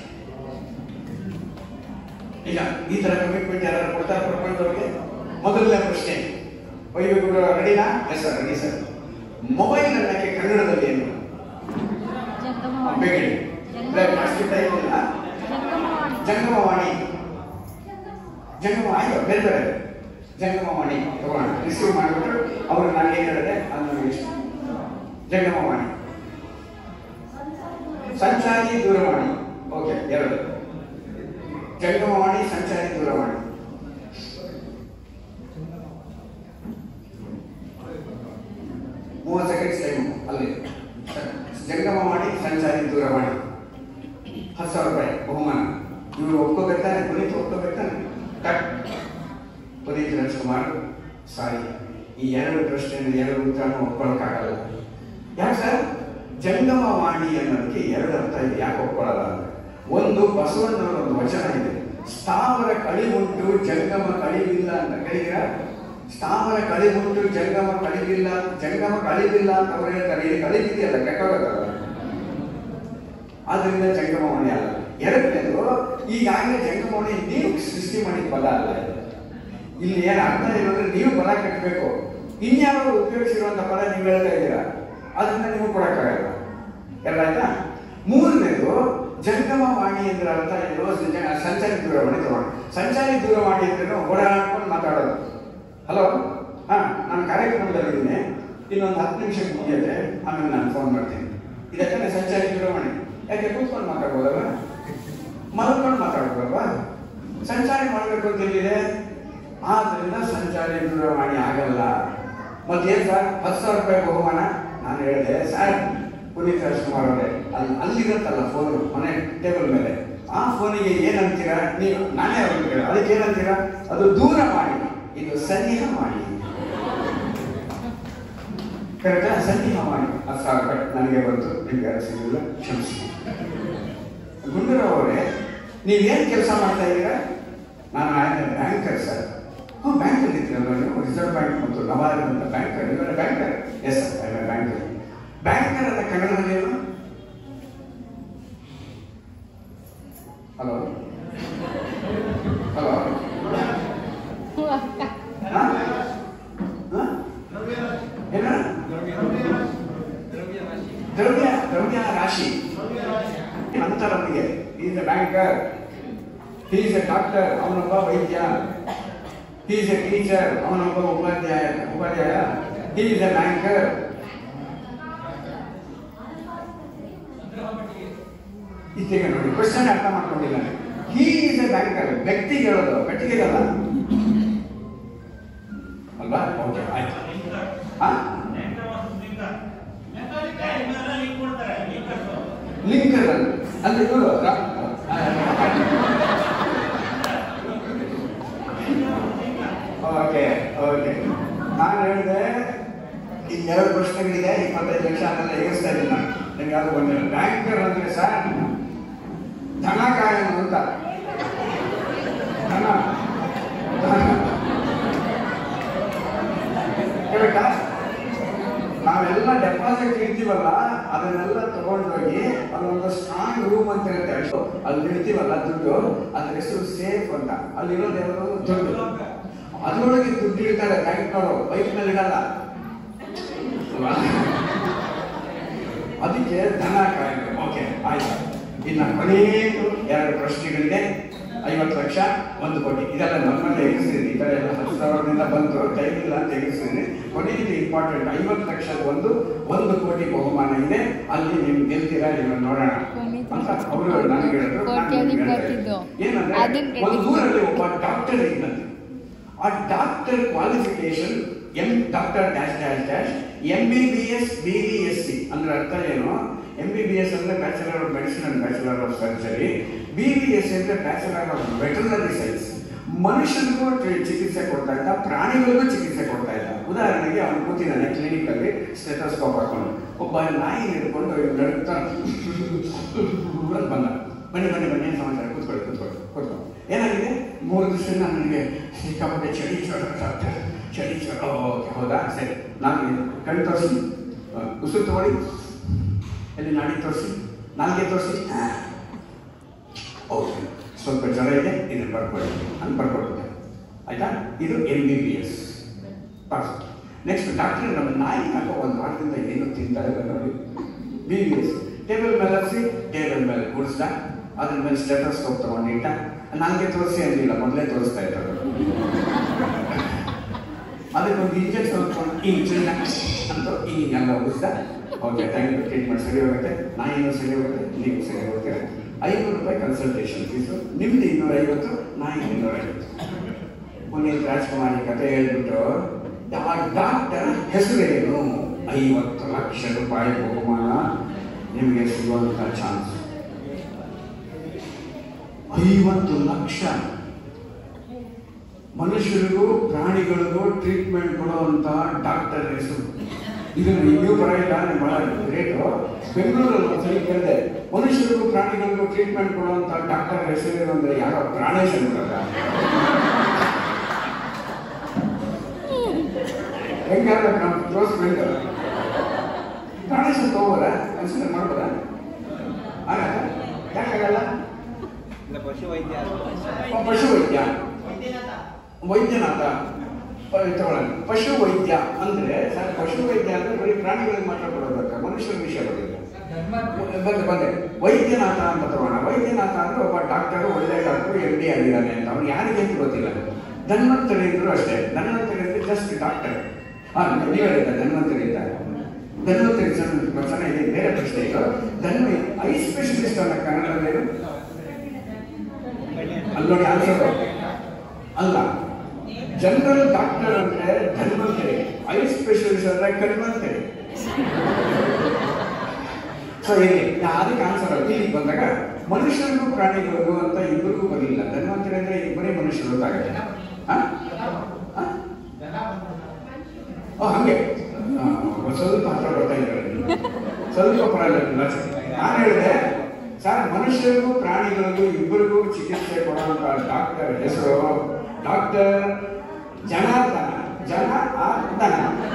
[SPEAKER 1] ಈಗ ಈ ತರ ಕಮಿಟ್ಮೆಂಟ್ ಯಾರು ಕೊಡ್ತಾರೆ ಪ್ರಪಂಚದವ್ರಿಗೆ ಮೊದಲನೇ ಪ್ರಶ್ನೆ ವೈವಿಗುರು ರೆಡಿನಾ yes sir ready sir mobile ಅನ್ನಕ್ಕೆ ಕನ್ನಡದಲ್ಲಿ ಏನು ಆ, ಬೇಗ ಹೇಳಿ. ಇಲ್ಲ, ಜಾಸ್ತಿ ಟೈಮ್ ಇಲ್ಲ ಜಂಗಮವಾಣಿ ಜಂಗಮ ಆಯ್ತು ಬೇರೆ ಬೇರೆ ಜಂಗಮವಾಣಿ ತಗೋಣ ರಿಸೀವ್ ಮಾಡಿಬಿಟ್ಟು ಅವ್ರು ನಾನು ಏನು ಹೇಳಿದೆ ಅದು ನನಗೆ ಇಷ್ಟ ಜಂಗಮವಾಣಿ ಸಂಚಾರಿ ದೂರವಾಣಿ ಓಕೆ ಎರಡು ಜಂಗಮವಾಣಿ ಸಂಚಾರಿ ದೂರವಾಣಿ ಮೂವತ್ತು ಸೆಕೆಂಡ್ಸ್ ಟೈಮ್ ಅಲ್ಲಿ ಜಂಗಮವಾಣಿ ಸಂಚಾರಿ ದೂರವಾಣಿ ಹತ್ತು ಸಾವಿರ ರೂಪಾಯಿ ಬಹುಮಾನ ಇವರು ಒಪ್ಕೋಬೇಕಾನೆ ಪುನೀತ್ ಒಪ್ಕೋಬೇಕಾನೆ ಟಕ್ ಪುನೀತ್ ರಾಜ್ಕುಮಾರ್ ಸಾರಿ ಈ ಎರಡು ಪ್ರಶ್ನೆ ಎರಡು ಉತ್ತರನೂ ಒಪ್ಕೊಳ್ಳೋಕ್ಕಾಗಲ್ಲ ಯಾಕೆ ಸರ್ ಜಂಗಮವಾಣಿ ಅನ್ನೋದಕ್ಕೆ ಎರಡು ಅರ್ಥ ಇದೆ ಯಾಕೆ ಒಪ್ಕೊಳ್ಳಲ್ಲ ಅಂದ್ರೆ ಒಂದು ಬಸವಣ್ಣವರ ಒಂದು ವಚನ ಇದೆ ಸ್ಥಾವರ ಕಳಿವುಂಟು ಜಂಗಮ ಕಳಿವಿಲ್ಲ ಅಂತ ಕೇಳಿದ್ರ ಸ್ಥಾವರ ಕಳಿವುಂಟು ಜಂಗಮ ಕಳಿವಿಲ್ಲ ಜಂಗಮ ಕಳಿವಿಲ್ಲ ಅಂತ ಅವ್ರು ಹೇಳ್ತಾರೆ ಇಲ್ಲಿ ಕಳಿವಿದೆಯಲ್ಲ ಕೆಟ್ಟೋಗತ್ತಲ್ಲ ಆದ್ರಿಂದ ಜಂಗಮವಾಣಿ ಅಲ್ಲ ಎರಡನೇದು ಈಗಾಗಲೇ ಜಂಗಮವಾಣಿ ನೀವು ಸೃಷ್ಟಿ ಮಾಡಿದ ಪದ ಅಲ್ಲ ಇದು. ಇಲ್ಲಿ ಏನು ಅರ್ಥ ಏನಂದ್ರೆ ನೀವು ಪದ ಕಟ್ಟಬೇಕು ಇನ್ಯಾರು ಉಪಯೋಗಿಸಿರುವಂತ ಪದ ನೀವು ಹೇಳ್ತಾ ಇದ್ದೀರಾ ಅದನ್ನ ನೀವು ಕೊಡಕ್ಕಾಗಲ್ಲ ಎಲ್ಲ ಆಯ್ತಾ ಮೂರನೇದು ಜಂಗಮವಾಣಿ ಅಂದ್ರೆ ಅರ್ಥ ಏನು ಜ- ಸಂಚಾರಿ ದೂರವಾಣಿ ತಗೊಂಡು ಸಂಚಾರಿ ದೂರವಾಣಿ ಅಂದ್ರೆ ಓಡಾಡ್ಕೊಂಡು ಮಾತಾಡೋದು ಹಲೋ ಹಾ ನಾನು ಕಾರ್ಯಕ್ರಮದಲ್ಲಿದ್ದೀನಿ ಇನ್ನೊಂದು ಹತ್ತು ನಿಮಿಷಕ್ಕೆ ಮುಗಿಯುತ್ತೆ ಆಮೇಲೆ ನಾನು ಫೋನ್ ಮಾಡ್ತೀನಿ ಇದಕ್ಕೆ ಸಂಚಾರಿ ದೂರವಾಣಿ ಯಾಕೆ ಕೂತ್ಕೊಂಡು ಮಾತಾಡ್ಬೋದಲ್ಲ ಮಲ್ಕೊಂಡು ಮಾತಾಡ್ಬೋದಲ್ವಾ ಸಂಚಾರಿ ಮಾಡಬೇಕು ಅಂತ ಎಲ್ಲಿದೆ ಆದ್ರಿಂದ ಸಂಚಾರಿ ದೂರವಾಣಿ ಆಗಲ್ಲ ಮತ್ತೇನು ಸರ್ ಹತ್ತು ಸಾವಿರ ರೂಪಾಯಿ ಬಹುಮಾನ ನಾನು ಹೇಳಿದೆ ಸರ್ ಪುನೀತ್ ರಾಜ್ಕುಮಾರ್ ಅವರೇ ಅಲ್ಲಿ ಅಲ್ಲಿರುತ್ತಲ್ಲ ಫೋನು ಮನೆ ಟೇಬಲ್ ಮೇಲೆ ಆ ಫೋನಿಗೆ ಏನಂತೀರಾ ನೀವು ನಾನೇ ಅವ್ರಿಗೆ ಕೇಳ ಅದಕ್ಕೆ ಏನಂತೀರಾ ಅದು ದೂರ ಮಾಡಿ ಇದು ಸನ್ನಿಹ ಮಾಡಿ ಕರೆಕ್ಟಾ ಸನ್ನಿಹ ಮಾಡಿ ಹತ್ತು ಸಾವಿರ ರೂಪಾಯಿ ನನಗೆ ಬಂತು ನಿಮ್ಗೆ ಯಾರು ಸಿಗಲಿಲ್ಲ ಕ್ಷಮಿಸಿ ಗುಂಡೂರಾವ್ ಅವರೇ ನೀವೇನು ಕೆಲಸ ಮಾಡ್ತಾ ಇದ್ದೀರಾ ನಾನು ಬ್ಯಾಂಕರ್ ಸರ್ ಹ್ಞೂ ಬ್ಯಾಂಕಲ್ಲಿ ಇದ್ದೀರಲ್ಲ ನೀವು ರಿಸರ್ವ್ ಬ್ಯಾಂಕ್ ಮತ್ತು ನಬಾರ್ಡ್ ಅಂತ ಬ್ಯಾಂಕರ್ ಇವರ banker yes sir I banker banker ಅಂತ ಕನ್ನಡದಲ್ಲಿ ಏನು ಹಲೋ ಹಲೋ ಏನ ದ್ರವ್ಯ ದ್ರವ್ಯ ರಾಶಿ ಅಂತಾರೆ ಅವನಿಗೆ is a banker is a doctor ಅವನೊಬ್ಬ ವೈದ್ಯ ಈಸ್ ಎ ಟೀಚರ್ ಅವನೊಬ್ಬ ಉಪಾಧ್ಯಾಯ ಉಪಾಧ್ಯಾಯ ಈಸ್ ಎ ಬ್ಯಾಂಕರ್ ಇತ್ತೀಗ ನೋಡಿ ಕ್ವಶನ್ ಅರ್ಥ ಮಾಡ್ಕೊಂಡಿಲ್ಲ ಹೀ ಈಸ್ ಎ ಬ್ಯಾಂಕರ್ ವ್ಯಕ್ತಿಗೆ ಹೇಳೋದು ಕಟ್ಟಿಗೆಗಲ್ಲ ಅಲ್ವಾ ಓಕೆ ಆಯ್ತು ಹಾ ಲಿಂಕರ್ ಅಲ್ಲಿ ಇವರು ಓಕೆ ಓಕೆ ನಾನು ಹೇಳಿದೆ ಈ ಎರಡು ಪ್ರಶ್ನೆಗಳಿದೆ ಇಪ್ಪತ್ತೈದು ಲಕ್ಷ ಅದೆಲ್ಲ ಎಗಸ್ತಾ ಇದ್ದೀನಿ ನಾನು ನಿಮ್ಗೆ ಯಾವುದು ಬಂದಿಲ್ಲ ಬ್ಯಾಂಕರ್ ಅಂದ್ರೆ ಸರ್ ಧನ ಕಾಯನು ಅಂತ ಧನ ಧನ ಕರೆಕ್ಟಾ ನಾವೆಲ್ಲ ಡೆಪಾಸಿಟ್ ಇಡ್ತೀವಲ್ಲ ಅದನ್ನೆಲ್ಲ ತಗೊಂಡೋಗಿ ಅಲ್ಲೊಂದು ಸ್ಟ್ರಾಂಗ್ ರೂಮ್ ಅಂತ ಇರುತ್ತೆ ಅಷ್ಟು ಅಲ್ಲಿ ಇಡ್ತೀವಲ್ಲ ದುಡ್ಡು ಅದ್ರ ಹೆಸರು ಸೇಫ್ ಅಂತ ಅಲ್ಲಿರೋದು ಯಾವುದು ದುಡ್ಡು ಅದ್ರೊಳಗೆ ದುಡ್ಡು ಇಡ್ತಾರೆ ಬ್ಯಾಂಕ್ನವರು ಬೈಕ್ನಲ್ಲಿ ಇಡಲ್ಲ ಅಲ್ವಾ? ಅದಕ್ಕೆ ಧನ ಕಾಯಬೇಕು ಓಕೆ ಆಯ್ತು ಇನ್ನು ಕೊನೆಯದು ಎರಡು ಪ್ರಶ್ನೆಗಳಿದೆ ಐವತ್ತು ಲಕ್ಷ ಒಂದು ಕೋಟಿ ಇದೆಲ್ಲ ನಮ್ಮಲ್ಲಿ ಎಗಿಸಿದ್ರಿ ಈ ಕಡೆ ಎಲ್ಲ ಹತ್ತು ಸಾವಿರದಿಂದ ಬಂತು ಟೈಮ್ ಇಲ್ಲ ಅಂತ ಎಗಿಸಿದ್ರಿ ಕೊನೆಯದು ಇಂಪಾರ್ಟೆಂಟ್ ಐವತ್ತು ಲಕ್ಷದ ಒಂದು ಒಂದು ಕೋಟಿ ಬಹುಮಾನ ಇದೆ ಅಲ್ಲಿ ನೀವು ಗೆಲ್ತೀರಾ ನೀವು ನೋಡೋಣ ಅಂತ ಅವರು ನನಗೆ ಹೇಳಿದ್ರು ನಾನು
[SPEAKER 2] ಕೋಟ್ಯಾಧಿಪತಿ
[SPEAKER 1] ನಿಮ್ಗೆ ಹೇಳ್ತಾ
[SPEAKER 2] ಇದು.
[SPEAKER 1] ಇದ್ದೆ. ಏನಂದ್ರೆ
[SPEAKER 2] ಅದನ್ನ
[SPEAKER 1] ಒಂದು ಊರಲ್ಲಿ ಒಬ್ಬ ಡಾಕ್ಟರ್ ಇದ್ದಂತೆ ಆ doctor qualification M doctor dash dash dash M B B S B B S C ಅಂದ್ರೆ ಅರ್ಥ ಏನು ಎಂ ಬಿ ಬಿ ಎಸ್ ಅಂದ್ರೆ bachelor of medicine and bachelor of surgery B B S ಅಂದ್ರೆ ಬ್ಯಾಚುಲರ್ ಆಫ್ ವೆಟರ್ನರಿ ಸೈನ್ಸ್ ಮನುಷ್ಯನಿಗೂ ಟ್ರಿ- ಚಿಕಿತ್ಸೆ ಕೊಡ್ತಾ ಇದ್ದ ಪ್ರಾಣಿಗಳಿಗೂ ಚಿಕಿತ್ಸೆ ಕೊಡ್ತಾ ಇದ್ದ ಉದಾಹರಣೆಗೆ ಅವನು ಕೂತಿದ್ದಾನೆ ಕ್ಲಿನಿಕ್ ಅಲ್ಲಿ ಸ್ಟೆಥೋಸ್ಕೋಪ್ ಹಾಕೊಂಡು ಒಬ್ಬ ನಾಯಿ ಹಿಡ್ಕೊಂಡು ನಡುತ್ತಾ ಅಂತ ಬಂದ ಬನ್ನಿ ಬನ್ನಿ ಬನ್ನಿ ಏನ್ ಸಮಾಚಾರ ಕೂತ್ಕೊಳ್ಳಿ ಕೂತ್ಕೊಳ್ಳಿ ಕೂತ್ಕೊಳ್ಳಿ ಏನಾಗಿದೆ ಮೂರು ದಿವಸದಿಂದ ನನಗೆ ಸಿಕ್ಕಾಪಟ್ಟೆ ಚಳಿ ಜ್ವರ ಡಾಕ್ಟರ್ ಚಳಿ ಜ್ವರ ಓಕೆ ಹೌದಾ ಸರಿ ನಾನು ಕಣ್ಣು ತೋರಿಸಿ ಉಸಿರು ತಗೊಳ್ಳಿ ಎಲ್ಲಿ ನಾಡಿ ತೋರಿಸಿ ನಾಲ್ಗೆ ತೋರಿಸಿ ಓಕೆ ಸ್ವಲ್ಪ ಜ್ವರ ಇದೆ ಇದನ್ನು ಬರ್ಕೊಳ್ಳಿ ಅಂತ ಬರ್ಕೊಡ್ತೇನೆ ಆಯ್ತಾ ಇದು M B B S pass next doctor ನಮ್ಮ ನಾಯಿ ಹಾಕೋ ಒಂದು ವಾರದಿಂದ ಏನು ತಿಂತಾ ಇಲ್ಲ ನೋಡಿ ಬಿ ಬಿ ಎಸ್ ಟೇಬಲ್ ಮೇಲೆ ಹರಿಸಿ ಟೇಬಲ್ ಮೇಲೆ ಕೂಡಿಸ್ದ ಅದ್ರ ಮೇಲೆ ಸ್ಟೆಟಸ್ಕೋಪ್ ತಗೊಂಡಿಟ್ಟ ನನಗೆ ತೋರಿಸಿ ಅಂದಿಲ್ಲ ಮೊದಲೇ ತೋರಿಸ್ತಾ ಇದ್ದಾರೆ ಅದಕ್ಕೊಂದು ಇಂಜೆಕ್ಷನ್ ಹೊತ್ಕೊಂಡು ಹಿಂಗೆ ಚಿನ್ನ ಅಂತ ಹಿಂಗೆಲ್ಲ ಉಳಿಸ್ದ ಓಕೆ ಥ್ಯಾಂಕ್ ಯು ಟ್ರೀಟ್ಮೆಂಟ್ ಸರಿ ಹೋಗುತ್ತೆ ನಾಯಿನೂ ಸರಿ ಹೋಗುತ್ತೆ ನೀವು ಸರಿ ಹೋಗ್ತೀರ ಐನೂರು ರೂಪಾಯಿ ಕನ್ಸಲ್ಟೇಷನ್ ಫೀಸು ನಿಮ್ದು ಇನ್ನೂರ ಐವತ್ತು ನಾಯಿ ಇನ್ನೂರ ಐವತ್ತು ಪುನೀತ್ ರಾಜ್ಕುಮಾರ್ ಈ ಕತೆ ಹೇಳ್ಬಿಟ್ಟು ಆ ಡಾಕ್ಟರ್ ಹೆಸರೇನು ಐವತ್ತು ಲಕ್ಷ ರೂಪಾಯಿ ಬಹುಮಾನ ನಿಮಗೆ ಸಿಗುವಂತ ಚಾನ್ಸ್ ಐವತ್ತು ಲಕ್ಷ ಮನುಷ್ಯರಿಗೂ ಪ್ರಾಣಿಗಳಿಗೂ ಟ್ರೀಟ್ಮೆಂಟ್ ಕೊಡುವಂತ ಡಾಕ್ಟರ್ ಹೆಸರು ಇದನ್ನು ನೀವು ಪರವಾಗಿಲ್ಲ ನಾನು ಬಹಳ ಗ್ರೇಟು ಬೆಂಗಳೂರಲ್ಲಿ ಒಂದ್ಸರಿ ಕೇಳಿದೆ ಮನುಷ್ಯರಿಗೂ ಪ್ರಾಣಿಗಳಿಗೂ ಟ್ರೀಟ್ಮೆಂಟ್ ಕೊಡುವಂತ ಡಾಕ್ಟರ್ ಹೆಸರು ಅಂದ್ರೆ ಯಾರೋ ಪ್ರಾಣೇಶ್ ಅನ್ಕೊಂಡ ಹೆಂಗಾದ್ರೆ ನಮ್ಮ ಕ್ಲೋಸ್ ಫ್ರೆಂಡ್ ಪ್ರಾಣೇಶ್ ಅಂತ ಹೋಗೋದ ಕನ್ಸಿಡರ್ ಮಾಡ್ಬೋದ ಆಗಲ್ಲ ಯಾಕಾಗಲ್ಲ
[SPEAKER 3] ಇಲ್ಲ ಪಶು ವೈದ್ಯ
[SPEAKER 1] ಒಬ್ಬ ಪಶು ವೈದ್ಯ ವೈದ್ಯನಾಥ ಪ- ತಗೊಳ್ಳೋಣ ಪಶು ವೈದ್ಯ ಅಂದ್ರೆ ಸರ್ ಪಶು ವೈದ್ಯ ಅಂದ್ರೆ ಬರೀ ಪ್ರಾಣಿಗಳಿಗೆ ಮಾತ್ರ ಕೊಡಬೇಕು ಮನುಷ್ಯರ ವಿಷಯ ಬರಲಿಲ್ಲ ಬಂದೆ ಬಂದೆ ವೈದ್ಯನಾಥ ಅಂತ ತಗೋಣ ವೈದ್ಯನಾಥ ಅಂದ್ರೆ ಒಬ್ಬ ಡಾಕ್ಟರ್ ಒಳ್ಳೆ ಡಾಕ್ಟರ್ ಎಂ ಡಿ ಆಗಿದ್ದಾನೆ ಅಂತ ಅವ್ನು ಯಾರಿಗೆ ಅಂತ ಗೊತ್ತಿಲ್ಲ ಧನ್ವಂತರಿ ಇದ್ರು ಅಷ್ಟೇ ಧನ್ವಂತರಿ ಅಂದ್ರೆ ಜಸ್ಟ್ ಡಾಕ್ಟರ್ ಹಾ ನೀವು ಹೇಳಿದ್ದ ಧನ್ವಂತರಿ ಅಂತ ಧನ್ವಂತರಿ ಜನ ಚೆನ್ನಾಗಿದೆ ಬೇರೆ ಪ್ರಶ್ನೆ ಇದು ಧನ್ವ ಐ ಸ್ಪೆಷಲಿಸ್ಟ್ ಅನ್ನ ಕನ್ನಡದಲ್ಲಿ ಏನು? ಅಲ್ಲಿ ನೋಡಿ ಆನ್ಸರ್ ಅಲ್ಲ ಜನರಲ್ ಡಾಕ್ಟರ್ ಅಂದ್ರೆ ಧನ್ವಂತರಿ ಐ ಸ್ಪೆಷಲಿಸ್ಟ್ ಅಂದ್ರೆ ಕಣ್ವಂತರಿ ಸೊ ಇಲ್ಲಿ ನಾ ಅದಕ್ಕೆ ಆನ್ಸರ್ ಇಲ್ಲಿ ಬಂದಾಗ ಮನುಷ್ಯರಿಗೂ ಪ್ರಾಣಿಗಳಿಗೂ ಅಂತ ಇಬ್ಬರಿಗೂ ಬರಲಿಲ್ಲ ಧನ್ವಂತರಿ ಅಂದ್ರೆ ಇಬ್ಬರೇ ಮನುಷ್ಯರು ಗೊತ್ತಾಗುತ್ತೆ ಹಾ? ಹಾ? ಓ ಹಂಗೆ ಆ, ಸ್ವಲ್ಪ ಹತ್ರ ಬರ್ತಾ ಇದ್ದಾರೆ ಸ್ವಲ್ಪ ಪರವಾಗಿಲ್ಲ ನಾನು ಹೇಳಿದೆ ಸರ್ ಮನುಷ್ಯರಿಗೂ ಪ್ರಾಣಿಗಳಿಗೂ ಇಬ್ಬರಿಗೂ ಚಿಕಿತ್ಸೆ ಕೊಡುವಂತ ಡಾಕ್ಟರ್ ಹೆಸರು ಡಾಕ್ಟರ್ ಜನಾರ್ದನ ಜನ ಆ ದನ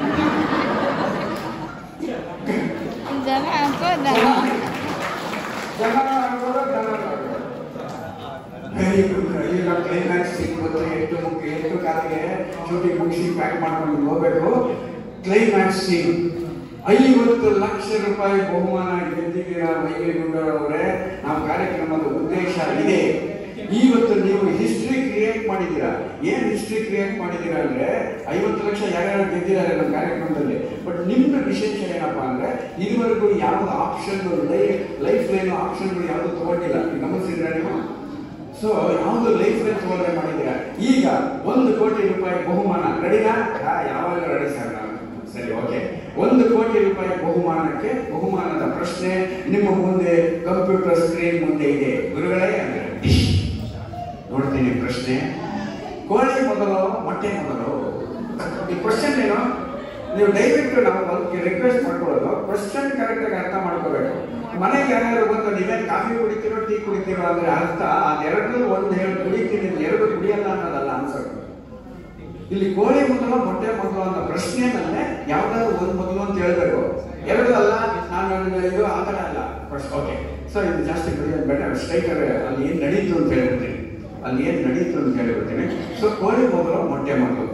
[SPEAKER 2] ಜನ ಅಥವಾ ದನ
[SPEAKER 1] ಜನ ಆಗೋದು, ದನ ಆಗೋದು. ವೆರಿ ಗುಡ್ ಈಗ ಕ್ಲೈಮ್ಯಾಕ್ಸ್ ಸಿಕ್ಕಿಬಿಟ್ಟು ಎಂಟು ಮುಖ್ಯ ಎಂಟು ಕಾಲಿಗೆ ಶೂಟಿಂಗ್ ಮುಗಿಸಿ ಪ್ಯಾಕ್ ಮಾಡ್ಕೊಂಡು ಹೋಗ್ಬೇಕು ಕ್ಲೈಮ್ಯಾಕ್ಸ್ ಸೀನ್ ಐವತ್ತು ಲಕ್ಷ ರೂಪಾಯಿ ಬಹುಮಾನ ಗೆದ್ದಿದ್ದೀರಾ ಮೈಗೇಗುಂಡರವರೇ ನಾವು ಕಾರ್ಯಕ್ರಮದ ಉದ್ದೇಶ ಇದೆ ಇವತ್ತು ನೀವು ಹಿಸ್ಟ್ರಿ ಕ್ರಿಯೇಟ್ ಮಾಡಿದ್ದೀರಾ ಏನ್ ಹಿಸ್ಟ್ರಿ ಕ್ರಿಯೇಟ್ ಮಾಡಿದ್ದೀರಾ ಅಂದ್ರೆ ಐವತ್ತು ಲಕ್ಷ ಯಾರ್ಯಾರು ಗೆದ್ದಿದ್ದಾರೆ ನಮ್ಮ ಕಾರ್ಯಕ್ರಮದಲ್ಲಿ ಬಟ್ ನಿಮ್ದು ವಿಶೇಷ ಏನಪ್ಪಾ ಅಂದ್ರೆ ಇದುವರೆಗೂ ಯಾವ್ದು ಆಪ್ಷನ್ ಲೈಫ್ ಲೈನ್ ಆಪ್ಷನ್ಗಳು ಯಾವ್ದು ತಗೊಂಡಿಲ್ಲ ನೀವು ಗಮನಿಸಿದ್ರೆ ನೀವು ಸೊ ಯಾವುದು ಲೈಫ್ ಲೈನ್ ತಗೊಳ್ಳೆ ಮಾಡಿದ್ದೀರಾ ಈಗ ಒಂದು ಕೋಟಿ ರೂಪಾಯಿ ಬಹುಮಾನ ರೆಡಿನಾ ಹಾ, ಯಾವಾಗ ರೆಡಿ ಸರ್ ನಾನು ಸರಿ ಓಕೆ ಒಂದು ಕೋಟಿ ರೂಪಾಯಿ ಬಹುಮಾನಕ್ಕೆ ಬಹುಮಾನದ ಪ್ರಶ್ನೆ ನಿಮ್ಮ ಮುಂದೆ ಕಂಪ್ಯೂಟರ್ ಸ್ಕ್ರೀನ್ ಮುಂದೆ ಇದೆ ಗುರುಗಳೇ ಅಂದ್ರೆ ಡಿಶ್. ನೋಡ್ತೀನಿ ಪ್ರಶ್ನೆ ಕೋಳಿ ಮೊದಲು ಮೊಟ್ಟೆ ಮೊದಲು ಈ ಕ್ವಶನ್ ಏನು ನೀವು ದಯವಿಟ್ಟು ನಾವು ಒಂದು ರಿಕ್ವೆಸ್ಟ್ ಮಾಡ್ಕೊಳ್ಳೋದು ಕ್ವಶನ್ ಕರೆಕ್ಟ್ ಆಗಿ ಅರ್ಥ ಮಾಡ್ಕೋಬೇಕು ಮನೆಗೆ ಯಾರು ಬಂದು ನೀವೇನ್ ಕಾಫಿ ಕುಡಿತೀರೋ ಟೀ ಕುಡಿತೀರೋ ಅಂದ್ರೆ ಅರ್ಥ ಅದೆರಡರಲ್ಲಿ ಒಂದು ಹೇಳಿ ಕುಡಿತೀನಿ ಎರಡು ಕುಡಿಯಲ್ಲ ಅನ್ನೋದಲ್ಲ ಆನ್ಸರ್ ಇಲ್ಲಿ ಕೋಳಿ ಮೊದಲು ಮೊಟ್ಟೆ ಮೊದಲು ಅನ್ನೋ ಪ್ರಶ್ನೆನಲ್ಲೇ ಯಾವ್ದಾದ್ರು ಒಂದು ಮೊದಲು ಅಂತ ಹೇಳ್ಬೇಕು ಎರಡು ಅಲ್ಲ ನಾನು ಇದು ಆ ಥರ ಅಲ್ಲ ಓಕೆ ಸೊ ಇದು ಜಾಸ್ತಿ ಕುಡಿಯೋದು ಬೇಡ ಸ್ಟ್ರೈಕರ್ ಅಲ್ಲಿ ಏನ್ ನಡೀತು ಅಂತ ಹೇಳ್ಬಿಡ್ತೀನಿ ಅಲ್ಲಿ ಏನ್ ನಡೀತು ಅಂತ ಹೇಳ್ಬಿಡ್ತೀನಿ ಸೊ ಕೋಳಿ ಮೊದಲು ಮೊಟ್ಟೆ ಮೊದಲು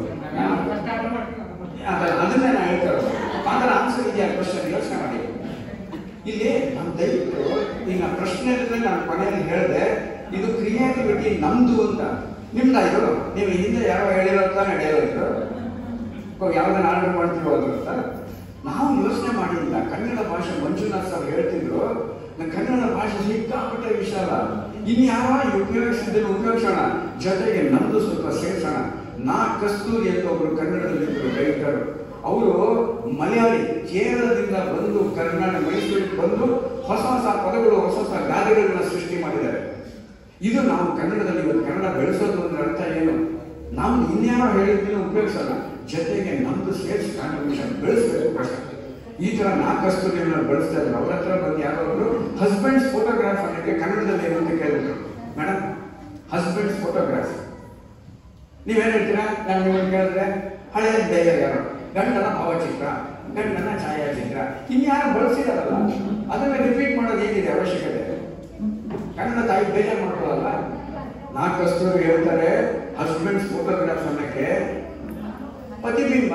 [SPEAKER 1] ಅದ- ಅದನ್ನೇ ನಾನು ಹೇಳ್ತಾ ಇರೋದು ಅದರ ಆನ್ಸರ್ ಇದೆಯಾ ಕ್ವಶನ್ ಯೋಚನೆ ಮಾಡಿ ಇಲ್ಲಿ ನಾನು ದಯವಿಟ್ಟು ಈಗ ನಾನು ಪ್ರಶ್ನೆ ಇದ್ರೆ ನಾನು ಕೊನೆಯಲ್ಲಿ ಹೇಳಿದೆ ಇದು ಕ್ರಿಯೇಟಿವಿಟಿ ನಮ್ದು ಅಂತ ನಿಮ್ದ ಇದು ನೀವು ಹಿಂದೆ ಯಾರೋ ಹೇಳಿರೋ ಅಂತ ನಡೆಯೋದು ಯಾವ್ದನ್ನ ಆರ್ಡರ್ ಮಾಡ್ತೀರೋ ಅದು ಅಂತ ನಾವು ಯೋಚನೆ ಮಾಡಿಲ್ಲ ಕನ್ನಡ ಭಾಷೆ ಮಂಜುನಾಥ್ ಸರ್ ಹೇಳ್ತಿದ್ರು ನನ್ನ ಕನ್ನಡ ಭಾಷೆ ಸಿಕ್ಕಾಪಟ್ಟೆ ವಿಶಾಲ ಇನ್ಯಾವ ಉಪಯೋಗಿಸಿದ್ದನ್ನು ಉಪಯೋಗಿಸೋಣ ಜೊತೆಗೆ ನಮ್ದು ಸ್ವಲ್ಪ ಸೇರಿಸೋಣ ನಾ ಕಸ್ತೂರಿ ಅಂತ ಒಬ್ರು ಕನ್ನಡದಲ್ಲಿ ರೈಟರ್ ಅವರು ಮಲಯಾಳಿ ಕೇರಳದಿಂದ ಬಂದು ಕರ್ನಾಟಕ ಮೈಸೂರಿಗೆ ಬಂದು ಹೊಸ ಹೊಸ ಪದಗಳು ಹೊಸ ಹೊಸ ಗಾದೆಗಳನ್ನ ಸೃಷ್ಟಿ ಮಾಡಿದ್ದಾರೆ ಇದು ನಾವು ಕನ್ನಡದಲ್ಲಿ ಇವತ್ತು ಕನ್ನಡ ಬೆಳೆಸೋದು ಅಂದ್ರೆ ಅರ್ಥ ಏನು ನಾವು ಇನ್ಯಾರೋ ಹೇಳಿದ್ದನ್ನು ಉಪಯೋಗಿಸೋಣ ಜೊತೆಗೆ ನಮ್ದು ಸೇಲ್ಸ್ ಕಾಂಟ್ರಿಬ್ಯೂಷನ್ ಬೆಳೆಸಬೇಕು ಕಷ್ಟ ಈ ತರ ನಾಲ್ಕು ಕಸ್ತೂರಿಯನ್ನ ಬಳಸ್ತಾ ಇದ್ರು ಅವ್ರ ಹತ್ರ ಬಂದು ಯಾರಾದ್ರು ಹಸ್ಬೆಂಡ್ಸ್ ಫೋಟೋಗ್ರಾಫ್ ಅನ್ನೋಕ್ಕೆ ಕನ್ನಡದಲ್ಲಿ ಏನು ಅಂತ ಕೇಳಿದ್ರು ಮೇಡಮ್ ಹಸ್ಬೆಂಡ್ಸ್ ಫೋಟೋಗ್ರಾಫ್ ನೀವೇನ್ ಹೇಳ್ತೀರಾ ನಾನು ನಿಮ್ಮನ್ನು ಕೇಳಿದ್ರೆ ಹಳೆಯ ಡೈಲರ್ ಯಾರು ಗಂಡನ ಭಾವಚಿತ್ರ ಗಂಡನ ಛಾಯಾಚಿತ್ರ ಇನ್ಯಾರು ಬಳಸಿದಾರಲ್ಲ ಅದನ್ನ ರಿಪೀಟ್ ಮಾಡೋದು ಏನಿದೆ ಅವಶ್ಯಕತೆ ಕನ್ನಡ ತಾಯಿ ಬೇಜಾರು ಮಾಡ್ಕೊಳ್ಳಲ್ಲ ನಾಲ್ಕು ಕಸ್ತೂರಿ ಹೇಳ್ತಾರೆ ಹಸ್ಬೆಂಡ್ಸ್ ಫೋಟೋಗ್ರಾಫ್ ಅನ್ನಕ್ಕೆ ಪ್ರತಿಬಿಂಬ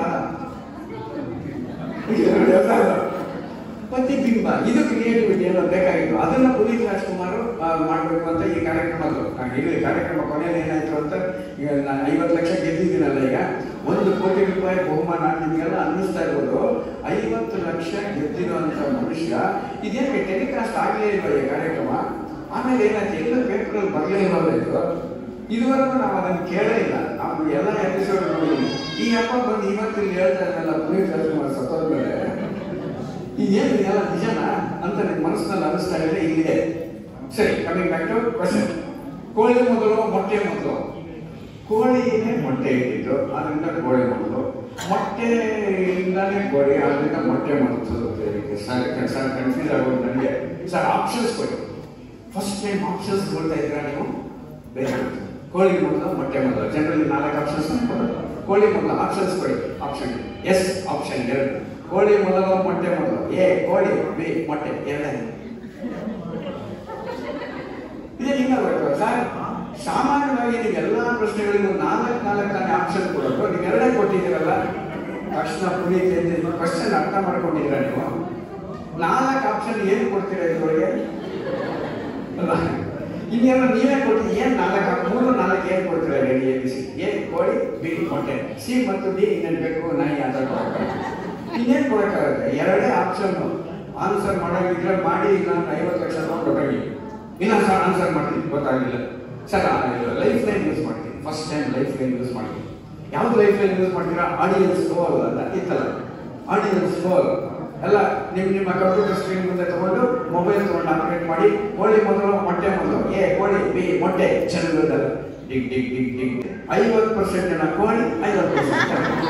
[SPEAKER 1] ಪ್ರತಿಬಿಂಬ ಇದು ಕ್ರಿಯೇಟಿವಿಟಿ ಅನ್ನೋ ಬೇಕಾಗಿತ್ತು ಅದನ್ನ ಪುನೀತ್ ರಾಜ್ಕುಮಾರ್ ಆ, ಮಾಡ್ಬೇಕು ಅಂತ ಈ ಕಾರ್ಯಕ್ರಮದ್ದು ನಾನು ಇಲ್ಲಿ ಕಾರ್ಯಕ್ರಮ ಕೊನೆಯಲ್ಲಿ ಏನಾಯ್ತು ಅಂತ ಈಗ ನಾನು ಐವತ್ತು ಲಕ್ಷ ಗೆದ್ದಿದ್ದೀನಲ್ಲ ಈಗ ಒಂದು ಕೋಟಿ ರೂಪಾಯಿ ಬಹುಮಾನ ನಿಮಗೆಲ್ಲ ಅನ್ನಿಸ್ತಾ ಇರ್ಬೋದು ಐವತ್ತು ಲಕ್ಷ ಗೆದ್ದಿರುವಂತ ಮನುಷ್ಯ ಇದೇನು ಟೆಲಿಕಾಸ್ಟ್ ಆಗಲೇ ಇಲ್ವ ಈ ಕಾರ್ಯಕ್ರಮ ಆಮೇಲೆ ಏನಾಯ್ತು ಎಲ್ಲ ಪೇಪರಲ್ಲಿ ಬರಲೇ ಇರೋದು ಇದು ಇದುವರೆಗೂ ನಾವು ಅದನ್ನು ಕೇಳೇ ಇಲ್ಲ ನಾವು ಎಲ್ಲ ಎಪಿಸೋಡ್ ನೋಡಿದ್ವಿ ಈ ಅಪ್ಪ ಬಂದು ಇವತ್ತು ಇಲ್ಲಿ ಹೇಳ್ತಾ ಇದ್ದಲ್ಲ ಪುನೀತ್ ರಾಜ್ಕುಮಾರ್ ಸತ್ತೋದ ಮೇಲೆ ಇದೇನು ಇದೆಲ್ಲ ನಿಜನಾ ಅಂತ ನಿಮ್ಮ ಮನಸ್ಸಿನಲ್ಲಿ ಅನಿಸ್ತಾ ಇದೆ ಇಲ್ಲಿದೆ ಸರಿ ಕಮಿಂಗ್ ಬ್ಯಾಕ್ ಟು ಕ್ವಶನ್ ಕೋಳಿ ಮೊದಲು ಮೊಟ್ಟೆ ಮೊದಲು ಕೋಳಿನೇ ಮೊಟ್ಟೆ ಇಟ್ಟಿದ್ದು ಅದರಿಂದ ಕೋಳಿ ಮೊದಲು ಮೊಟ್ಟೆಯಿಂದಾನೇ ಕೋಳಿ ಅದರಿಂದ ಮೊಟ್ಟೆ ಮೊದಲು ಸರ್ ಸರ್ ಕನ್ಫ್ಯೂಸ್ ಆಗೋದು ನನಗೆ ಸರ್ ಆಪ್ಷನ್ಸ್ ಕೊಡಿ ಫಸ್ಟ್ ಟೈಮ್ ಆಪ್ಷನ್ಸ್ ಕೊಡ್ತಾ ಇದ್ದೀರಾ ನೀವು ಬೇರೆ ಕೋಳಿ ಮೊದಲು ಮೊಟ್ಟೆ ಮೊದಲು ಜನರಲಿ ನಾಲ್ಕು ಆಪ್ಷನ್ಸ್ ಕೋಳಿ ಮೊದಲು ಆಪ್ಷನ್ಸ್ ಕೊಡಿ ಆಪ್ಷನ್ ಎಸ್ ಆಪ್ಷನ್ ಎರಡು ಕೋಳಿ ಮೊದಲು ಮೊಟ್ಟೆ ಮೊದಲು ಎ ಕೋಳಿ ಬಿ ಮೊಟ್ಟೆ ಎರಡನೇ ಇದೇ ಹಿಂಗಾಗ್ಬೇಕು ಸರ್ ಸಾಮಾನ್ಯವಾಗಿ ನೀವು ಎಲ್ಲ ಪ್ರಶ್ನೆಗಳಿಗೂ ನಾಲ್ಕು ನಾಲ್ಕು ತಾನೇ ಆಪ್ಷನ್ ಕೊಡೋದು ನೀವು ಎರಡೇ ಕೊಟ್ಟಿದ್ದೀರಲ್ಲ ತಕ್ಷಣ ಪುನೀತ್ ಎಂದು ಕ್ವಶನ್ ಅರ್ಥ ಮಾಡ್ಕೊಂಡಿದ್ದೀರಾ ನೀವು ನಾಲ್ಕು ಆಪ್ಷನ್ ಏನು ಕೊಡ್ತೀರಾ ಇದ್ರೊಳಗೆ ಅಲ್ಲ ಇನ್ನೇನು ನೀವೇ ಕೊಡ್ತೀವಿ ಏನು ನಾಲ್ಕು ಮೂರು ನಾಲ್ಕು ಏನು ಕೊಡ್ತೀರಾ ready A B C A ಕೋಳಿ ಬಿ ಮೊಟ್ಟೆ ಸಿ ಮತ್ತು ಡಿ ಇನ್ನೇನು ಬೇಕು ನಾಯಿ ಅಂತ ಇನ್ನೇನು ಕೊಡೋಕ್ಕಾಗುತ್ತೆ ಎರಡೇ ಆಪ್ಷನ್ನು ಆನ್ಸರ್ ಮಾಡೋಂಗಿದ್ರೆ ಮಾಡಿ ಇಲ್ಲ ಅಂದ್ರೆ ಐವತ್ತು ಲಕ್ಷ ತಗೊಂಡು ಹೊರಗಿ ಇಲ್ಲ ಸರ್ ಆನ್ಸರ್ ಮಾಡ್ತೀನಿ ಗೊತ್ತಾಗಲಿಲ್ಲ ಸರ್ ಲೈಫ್ ಲೈನ್ ಯೂಸ್ ಮಾಡ್ತೀನಿ first time life line use ಮಾಡ್ತೀನಿ ಯಾವ್ದು ಲೈಫ್ ಲೈನ್ ಯೂಸ್ ಮಾಡ್ತೀರಾ ಆಡಿಯನ್ಸ್ ಗೋಲ್ ಅಂತ ಇತ್ತಲ್ಲ ಆಡಿಯನ್ಸ್ ಗೋಲ್ ಎಲ್ಲ ನಿಮ್ಮ ನಿಮ್ಮ ಕಂಪ್ಯೂಟರ್ ಸ್ಕ್ರೀನ್ ಮುಂದೆ ತಗೊಂಡು ಮೊಬೈಲ್ ತಗೊಂಡು ಆಪರೇಟ್ ಮಾಡಿ ಕೋಳಿ ಮೊದಲು ಮೊಟ್ಟೆ ಮೊದಲು ಎ ಕೋಳಿ ಬಿ ಮೊಟ್ಟೆ ಚೆನ್ನದಲ್ಲ ಡಿಗ್ ಡಿಗ್ ಡಿಗ್ ಡಿಗ್ ಐವತ್ತು ಪರ್ಸೆಂಟ್ ಜನ ಕೋಳಿ ಐವತ್ತು ಪರ್ಸೆಂಟ್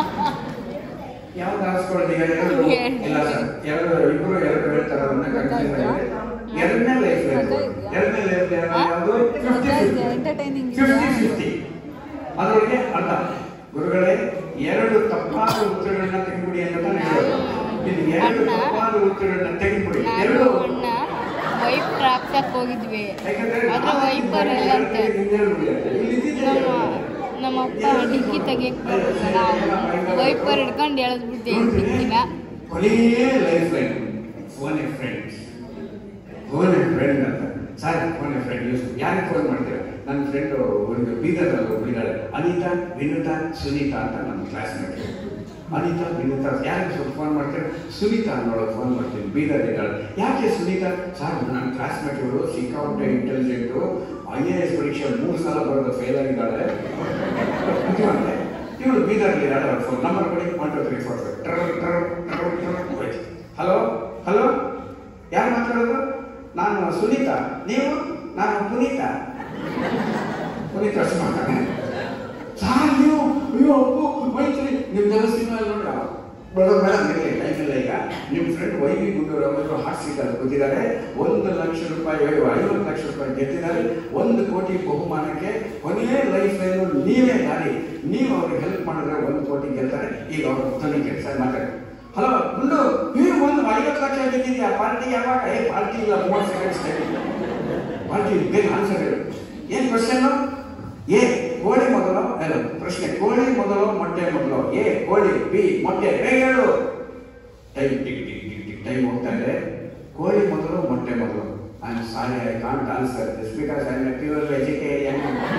[SPEAKER 1] ಯಾವ್ದು ಹಾರಿಸ್ಕೊಳ್ಳೋದು ಈಗ ಎರಡು ಇಲ್ಲ ಸರ್ ಎರಡು ಇಬ್ರು ಎರಡು ಹೇಳ್ತಾರೆ ಅದನ್ನ ಕನ್ಫ್ಯೂಸ್ ಆಗಿದೆ ಎರಡನೇ ಲೈಫ್ ಎರಡನೇ ಲೈಫ್ ಯಾವುದು fifty fifty
[SPEAKER 2] Entertaining
[SPEAKER 1] fifty fifty ಅದರೊಳಗೆ ಅರ್ಥ ಗುರುಗಳೇ ಎರಡು ತಪ್ಪಾದ ಉತ್ತರಗಳನ್ನ ತೆಗೆದುಬಿಡಿ ಅಂತ ನಾನು ಹೇಳೋದು ಇಲ್ಲಿ ಎರಡು
[SPEAKER 2] ಅಣ್ಣ.
[SPEAKER 1] ತಪ್ಪಾದ ಉತ್ತರಗಳನ್ನ ತೆಗೆದುಬಿಡಿ
[SPEAKER 2] ನಾನು
[SPEAKER 1] ಎರಡು
[SPEAKER 2] ಅಣ್ಣ ವೈಪ್ ಟ್ರಾಪ್ಸಕ್ ಹೋಗಿದ್ವಿ
[SPEAKER 1] ಯಾಕಂದ್ರೆ
[SPEAKER 2] ಅದ್ರ ವೈಪರ್ ಎಲ್ಲ ಅಂತ ನಮ್ಮ ನಮ್ಮ ಅಪ್ಪ ಡಿಕ್ಕಿ ತೆಗಿಯಕ್ ಬರ್ತಲ್ಲ ವೈಪರ್ ಹಿಡ್ಕೊಂಡು ಎಳೆದ್ಬಿಟ್ಟೆ ಡಿಕ್ಕಿನ
[SPEAKER 1] ಕೊನೆಯೇ life line phone a friend phone a friend ಅಂತ sir phone a friend use ಯಾರಿಗೆ ಫೋನ್ ಮಾಡ್ತೀರಾ ನನ್ನ ಫ್ರೆಂಡು ಒಂದು ಬೀದರ್ನಲ್ಲಿ ಒಬ್ಬಳಿದ್ದಾಳೆ ಅನಿತಾ ವಿನುತಾ ಸುನೀತಾ ಅಂತ ನನ್ನ ಕ್ಲಾಸ್ಮೇಟ್ ಅನಿತಾ ವಿನುತಾ ಯಾರಿಗೆ ಸ್ವಲ್ಪ ಫೋನ್ ಮಾಡ್ತೀರಾ ಸುನೀತಾ ಅನ್ನೋಳು ಫೋನ್ ಮಾಡ್ತೀನಿ ಬೀದರ್ ಇದ್ದಾಳೆ ಯಾಕೆ ಸುನೀತಾ ಸರ್ ನನ್ನ ಕ್ಲಾಸ್ಮೇಟ್ ಇವಳು ಸಿಕ್ಕಾಪಟ್ಟೆ ಇಂಟೆಲಿಜೆಂಟು ಐ ಎ ಎಸ್ ಪರೀಕ್ಷೆ ಮೂರು ಸಲ ಬರೋದು ಫೇಲ್ ಆಗಿದ್ದಾಳೆ ಬುದ್ಧಿವಂತೆ ಇವಳು ಬೀದರ್ಲಿ ಇದ್ದಾಳೆ ಅವ್ರ ಫೋನ್ ನಂಬರ್ ಕೊಡಿ one two three four five ಟ್ರಲ್ ಟ್ರಲ್ ಟ್ರಲ್ ಟ್ರಲ್ ಹೋಯ್ತು ಹಲೋ ಹಲೋ ಯಾರು ಮಾತಾಡೋದು ನಾನು ಸುನೀತಾ ನೀವು ನಾನು ಪುನೀತಾ ಪುನೀತ್ ಅಷ್ಟು ಮಾತಾನೆ ಸಾರ್ ನೀವು ಅಯ್ಯೋ ಅಪ್ಪು ಮೈತ್ರಿ ನಿಮ್ದೆಲ್ಲ ಸಿನಿಮಾ ಎಲ್ಲ ನೋಡಿ ಬೇಡ ಬೇಡ ನಿಲ್ಲಿ ಲೈಫಿಲ್ಲ ಈಗ ನಿಮ್ಮ ಫ್ರೆಂಡ್ ವೈ ವಿ ಗುಂಡೂರು ಅವರು ಹಾಟ್ ಸೀಟಲ್ಲಿ ಕೂತಿದ್ದಾರೆ ಒಂದು ಲಕ್ಷ ರೂಪಾಯಿ ಅಯ್ಯೋ, ಐವತ್ತು ಲಕ್ಷ ರೂಪಾಯಿ ಗೆದ್ದಿದ್ದಾರೆ ಒಂದು ಕೋಟಿ ಬಹುಮಾನಕ್ಕೆ ಕೊನೆಯ ಲೈಫ್ ಲೈನು ನೀವೇ ದಾರಿ ನೀವು ಅವ್ರಿಗೆ ಹೆಲ್ಪ್ ಮಾಡಿದ್ರೆ ಒಂದು ಕೋಟಿ ಗೆಲ್ತಾರೆ ಈಗ ಅವ್ರ ಧ್ವನಿ ಕೆಲಸ ಮಾತಾಡಿ ಹಲೋ ಗುಂಡು ನೀವು ಒಂದು ಐವತ್ತು ಲಕ್ಷ ಗೆದ್ದಿದ್ಯಾ ಪಾರ್ಟಿ ಯಾವಾಗ ಏ ಪಾರ್ಟಿ ಇಲ್ಲ ಮೂವತ್ತು ಸೆಕೆಂಡ್ಸ್ ಪಾರ್ಟಿ ಬೇಗ ಆನ್ಸರ್ ಹೇಳು ಏನು ಕ್ವಶನ್ ಎ ಕೋಳಿ ಮೊದಲು ಅಲ್ಲ ಪ್ರಶ್ನೆ ಕೋಳಿ ಮೊದಲು ಮೊಟ್ಟೆ ಮೊದಲು ಎ ಕೋಳಿ ಬಿ ಮೊಟ್ಟೆ ಬೇಗ ಹೇಳು time tick tick tick tick time ಹೋಗ್ತಾ ಇದೆ ಕೋಳಿ ಮೊದಲು ಮೊಟ್ಟೆ ಮೊದಲು I am sorry I can't answer this because I am pure vegetarian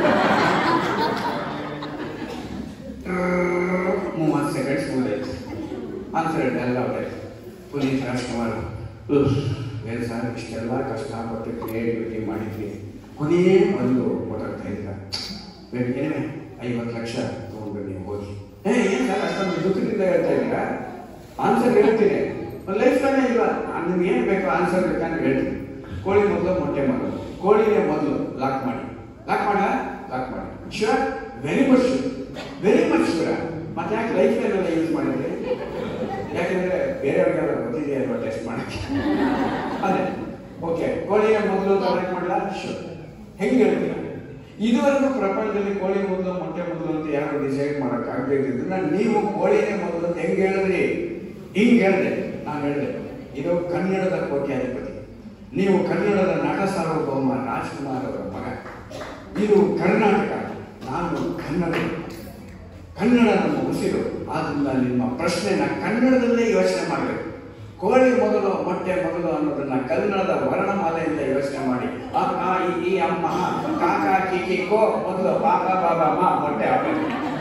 [SPEAKER 1] ಮೂವತ್ತು ಸೆಕೆಂಡ್ಸ್ ಮುಗಿದೈತೆ ಆನ್ಸರ್ ಎಲ್ಲ ಹೊರಟಾಯ್ತು ಪುನೀತ್ ರಾಜ್ಕುಮಾರ್ ಉಫ್, ಏನು ಸರ್ ಇಷ್ಟೆಲ್ಲ ಕಷ್ಟಪಟ್ಟು ಕ್ರಿಯೇಟಿವಿಟಿ ಮಾಡಿದ್ವಿ ಕೊನೆಯೇ ಒಂದು ಕೊಟ್ಟಾಗ್ತಾ ಇದ್ರ ಏನೇ ಐವತ್ತು ಲಕ್ಷ ತೊಗೊಂಡು ನೀವು ಹೋಗಿ ಏ ಏನು ಸರ್ ಅಷ್ಟೊಂದು ದುಃಖದಿಂದ ಹೇಳ್ತಾ ಇದ್ದೀರಾ ಆನ್ಸರ್ ಹೇಳ್ತೀನಿ ಒಂದು ಲೈಫ್ ಟೈಮೇ ಇಲ್ಲ ನಿಮ್ಗೆ ಏನು ಬೇಕು ಆನ್ಸರ್ ಬೇಕಂತ ಹೇಳ್ತೀನಿ ಕೋಳಿ ಮೊದಲು ಮೊಟ್ಟೆ ಮೊದಲು ಕೋಳಿನೇ ಮೊದಲು ಲಾಕ್ ಮಾಡಿ ಲಾಕ್ ಮಾಡ ಲಾಕ್ ಮಾಡಿ sure very much sure very much sure ಮತ್ತೆ ಯಾಕೆ ಲೈಫ್ ಲೈನೆಲ್ಲ ಯೂಸ್ ಮಾಡಿದ್ರಿ ಯಾಕಂದ್ರೆ ಬೇರೆಯವ್ರಿಗೆಲ್ಲ ಗೊತ್ತಿದೆ ಅಲ್ವಾ ಟೆಸ್ಟ್ ಮಾಡಕ್ಕೆ ಅದೇ ಓಕೆ ಕೋಳಿಯ ಮೊದಲು ಕನೆಕ್ಟ್ ಮಾಡಲ್ಲ ಶೂರ್ ಹೆಂಗೆ ಹೇಳ್ತೀರಾ ಇದುವರೆಗೂ ಪ್ರಪಂಚದಲ್ಲಿ ಕೋಳಿ ಮೊದಲು ಮೊಟ್ಟೆ ಮೊದಲು ಅಂತ ಯಾರು ಡಿಸೈಡ್ ಮಾಡಕ್ ಆಗ್ಬೇಕಿದ್ರೆ ನೀವು ಕೋಳಿನೇ ಮೊದಲು ಅಂತ ಹೆಂಗೆ ಹೇಳಿದ್ರಿ ಹಿಂಗೆ ಹೇಳಿದೆ ನಾನು ಹೇಳಿದೆ ಇದು ಕನ್ನಡದ ಕೋಟ್ಯಾಧಿಪತಿ ನೀವು ಕನ್ನಡದ ನಟ ಸಾರ್ವಭೌಮ ರಾಜ್ಕುಮಾರ್ ಅವರ ಮಗ ಇದು ಕರ್ನಾಟಕ ನಾನು ಕನ್ನಡ ಕನ್ನಡ ನಮ್ಮ ಉಸಿರು ಆದ್ರಿಂದ ನಿಮ್ಮ ಪ್ರಶ್ನೆನ ಕನ್ನಡದಲ್ಲೇ ಯೋಚನೆ ಮಾಡಬೇಕು ಕೋಳಿ ಮೊದಲು ಮೊಟ್ಟೆ ಮೊದಲು ಅನ್ನೋದನ್ನ ಕನ್ನಡದ ವರ್ಣಮಾಲೆಯಿಂದ ಯೋಚನೆ ಮಾಡಿ ಆ ಆ ಈ ಈ ಅಮ್ಮ ಕಾಕ ಕಿಕಿ ಕೋ ಮೊದಲು ಬಾಬಾ ಬಾಬಾ ಮಾ ಮೊಟ್ಟೆ ಆಮೇಲೆ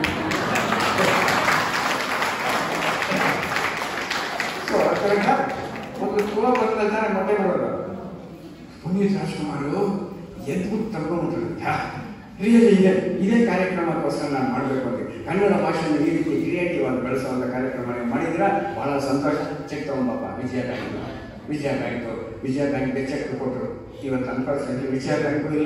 [SPEAKER 1] ಸೊ ಅದರಿಂದ ಒಂದು ಕುಲ ಬಂದ್ರೆ ಮೊಟ್ಟೆ ಬರೋದು ಪುನೀತ್ ರಾಜ್ಕುಮಾರು ಎದ್ಬಿಟ್ಟು ತಗೊಂಡ್ಬಿಟ್ರು ರಿಯಲಿ ಇದೆ ಇದೇ ಕಾರ್ಯಕ್ರಮಕ್ಕೋಸ್ಕರ ನಾನು ಮಾಡಬೇಕು ಅಂತ ಕನ್ನಡ ಭಾಷೆಯನ್ನು ಈ ರೀತಿ ಕ್ರಿಯೇಟಿವ್ ಆಗಿ ಬೆಳೆಸುವಂಥ ಕಾರ್ಯಕ್ರಮ ನೀವು ಮಾಡಿದ್ರೆ ಬಹಳ ಸಂತೋಷ ಚೆಕ್ ತಗೊಂಬಪ್ಪ ವಿಜಯ ಬ್ಯಾಂಕ್ ವಿಜಯ ಬ್ಯಾಂಕ್ ವಿಜಯ ಬ್ಯಾಂಕ್ಗೆ ಚೆಕ್ ಕೊಟ್ಟರು ಇವತ್ತು ಅನ್ಫಾರ್ಚುನೇಟ್ಲಿ ವಿಜಯ ಬ್ಯಾಂಕು ಇಲ್ಲ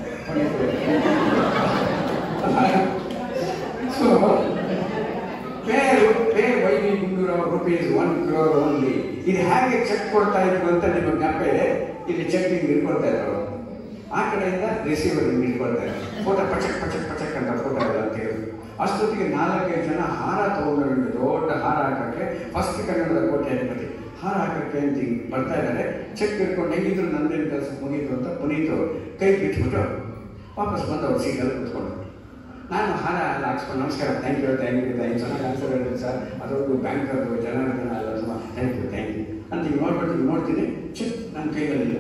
[SPEAKER 1] so pay pay Y V Gunduru rupees one crore only ಇದು ಹೇಗೆ ಚೆಕ್ ಕೊಡ್ತಾ ಇದ್ರು ಅಂತ ನಿಮಗೆ ಜ್ಞಾಪ ಇದೆ ಇಲ್ಲಿ ಚೆಕ್ ಹಿಂಗೆ ಇಟ್ಕೊಳ್ತಾ ಇದ್ರು ಆ ಕಡೆಯಿಂದ ರಿಸೀವರ್ ಹಿಂಗೆ ಇಟ್ಕೊಳ್ತಾ ಇದ್ರು ಫೋಟೋ ಪಚಕ್ ಪಚಕ್ ಪಚಕ್ ಅಂತ ಫೋಟೋ ಎಲ್ಲ ಅಂತ ಹೇಳಿದ್ರು ಅಷ್ಟೊತ್ತಿಗೆ ನಾಲ್ಕೈದು ಜನ ಹಾರ ತಗೊಂಡು ದೊಡ್ಡ ಹಾರ ಹಾಕಕ್ಕೆ ಫಸ್ಟ್ ಕನ್ನಡದ ಕೋಟೆ ಅಧಿಪತಿ ಹಾರ ಹಾಕಕ್ಕೆ ಅಂತ ಹಿಂಗೆ ಬರ್ತಾ ಇದ್ದಾರೆ ಚೆಕ್ ಇಟ್ಕೊಂಡು ಹೆಂಗಿದ್ರು ನಂದೇನು ಕೆಲಸ ಮುಗೀತು ಅಂತ ಪುನೀತು ಕೈ ಬಿಟ್ಬಿಟ್ಟು ವಾಪಸ್ ಬಂದು ಅವ್ರ ಸೀಟಲ್ಲಿ ಕೂತ್ಕೊಂಡು ನಾನು ಹಾರ ಎಲ್ಲ ಹಾಕ್ಸ್ಕೊಂಡು ನಮಸ್ಕಾರ thank you thank you thank ಚೆನ್ನಾಗಿ ಆನ್ಸರ್ ಹೇಳಿದ್ರಿ ಸರ್ ಅದರಲ್ಲೂ ಬ್ಯಾಂಕರ್ದು ಜನಾರ್ದನ ಎಲ್ಲ ತುಂಬ ಥ್ಯಾಂಕ್ ಯು ಥ್ಯಾಂಕ್ ಯು ಅಂತ ಈಗ ನೋಡ್ಬಿಟ್ಟು ಈಗ ನೋಡ್ತೀನಿ ಚೆಕ್ ನನ್ನ ಕೈಯಲ್ಲಿ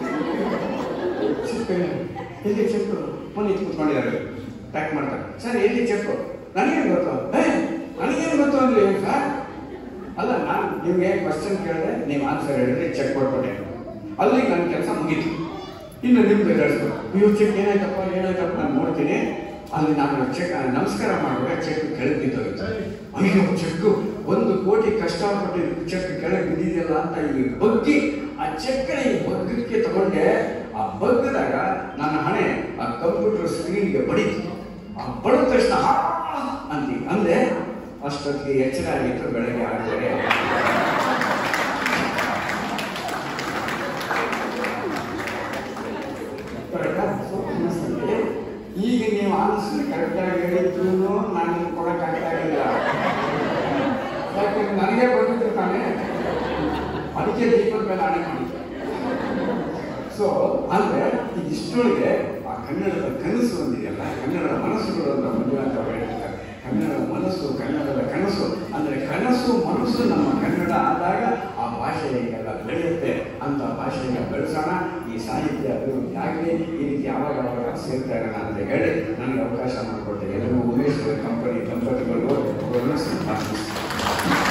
[SPEAKER 1] ಚೆಕ್ ಕೈಯಲ್ಲಿ ಎಲ್ಲಿ ಚೆಕ್ಕು ಮೊನ್ನೆ ಕೂತ್ಕೊಂಡಿದ್ದಾರೆ ಪ್ಯಾಕ್ ಮಾಡ್ತಾರೆ ಸರ್ ಎಲ್ಲಿ ಚೆಕ್ಕು ನನಗೇನು ಗೊತ್ತು ಏ ನನಗೇನು ಗೊತ್ತು ಅಂದ್ರೆ ಏನು ಸರ್ ಅಲ್ಲ ನಾನು ನಿಮಗೆ ಕ್ವಶನ್ ಕೇಳಿದೆ ನೀವು ಆನ್ಸರ್ ಹೇಳಿದ್ರೆ ಚೆಕ್ ಕೊಟ್ಬಿಟ್ಟೆ ಅಲ್ಲಿಗೆ ನನ್ನ ಕೆಲಸ ಮುಗೀತು ಇನ್ನು ನಿಮ್ದು ಎದುರಿಸ್ಬೇಕು ನೀವು ಚೆಕ್ ಏನಾಯ್ತಪ್ಪ ಏನಾಯ್ತಪ್ಪ ನಾನು ನೋಡ್ತೀನಿ ಅಲ್ಲಿ ನಾನು ಚೆಕ್ ನಮಸ್ಕಾರ ಮಾಡುವಾಗ ಚೆಕ್ ಕೆಳಗೆ ಬಿದ್ದೋಗಿತ್ತು ಅಯ್ಯೋ ಚೆಕ್ ಒಂದು ಕೋಟಿ ಕಷ್ಟಪಟ್ಟು ಚೆಕ್ ಕೆಳಗೆ ಬಿದ್ದಿದೆಯಲ್ಲ ಅಂತ ಈ ಬಗ್ಗಿ ಆ ಚೆಕ್ ಈ ಬಗ್ಗಕ್ಕೆ ತಗೊಂಡೆ ಆ ಬಗ್ಗದಾಗ ನನ್ನ ಹಣೆ ಆ ಕಂಪ್ಯೂಟರ್ ಸ್ಕ್ರೀನ್ಗೆ ಬಡಿತು ಆ ಬಡಿದ ತಕ್ಷಣ ಹಾ ಅಂತೀವಿ ಅಂದೆ ಅಷ್ಟೊತ್ತಿಗೆ ಎಚ್ಚರ ಆಗಿತ್ತು ಬೆಳಗ್ಗೆ ಆರೂವರೆ ಕರೆಕ್ಟಾ? So, ಅನ್ನಿಸ್ತದೆ. ಈಗ ನೀವು ಆನ್ಸರ್ ಕರೆಕ್ಟಾಗಿ ಹೇಳಿದ್ರು ನಾನು ಕೊಡಕ್ಕಾಗಿಲ್ಲ ಯಾಕಂದ್ರೆ ನನಗೆ ಬಂದಿದ್ರು ತಾನೆ ಅದಕ್ಕೆ ದೀಪದ ಮೇಲೆ ಆಣೆ ಮಾಡಿದ್ದೆ ಸೊ ಅಂದ್ರೆ ಈಗ ಇಷ್ಟೊಳಗೆ ಆ ಕನ್ನಡದ ಕನಸು ಒಂದಿದೆಯಲ್ಲ ಕನ್ನಡದ ಮನಸ್ಸುಗಳು ಅಂತ ಮಂಜುನಾಥ ಅವರು ಹೇಳ್ತಾರೆ ಕನ್ನಡದ ಮನಸ್ಸು ಕನ್ನಡದ ಕನಸು ಅಂದ್ರೆ ಕನಸು ಮನಸ್ಸು ನಮ್ಮ ಕನ್ನಡ ಆದಾಗ ಆ ಭಾಷೆ ಎಲ್ಲ ಬೆಳೆಯುತ್ತೆ ಅಂತ ಭಾಷೆಯನ್ನು ಬೆಳೆಸೋಣ ಈ ಸಾಹಿತ್ಯ ಅಭಿವೃದ್ಧಿ ಆಗಲಿ ಈ ರೀತಿ ಯಾವಾಗ ಯಾವಾಗ ಸೇರ್ತಾ ಇರೋಣ ಅಂತ ಹೇಳಿ ನನಗೆ ಅವಕಾಶ ಮಾಡಿಕೊಟ್ಟೆ ಎಲ್ಲರೂ ಉಮೇಶ್ ಕಂಪನಿ ದಂಪತಿಗಳು ಅವರನ್ನು ಪ್ರಾರ್ಥಿಸ್ತೀನಿ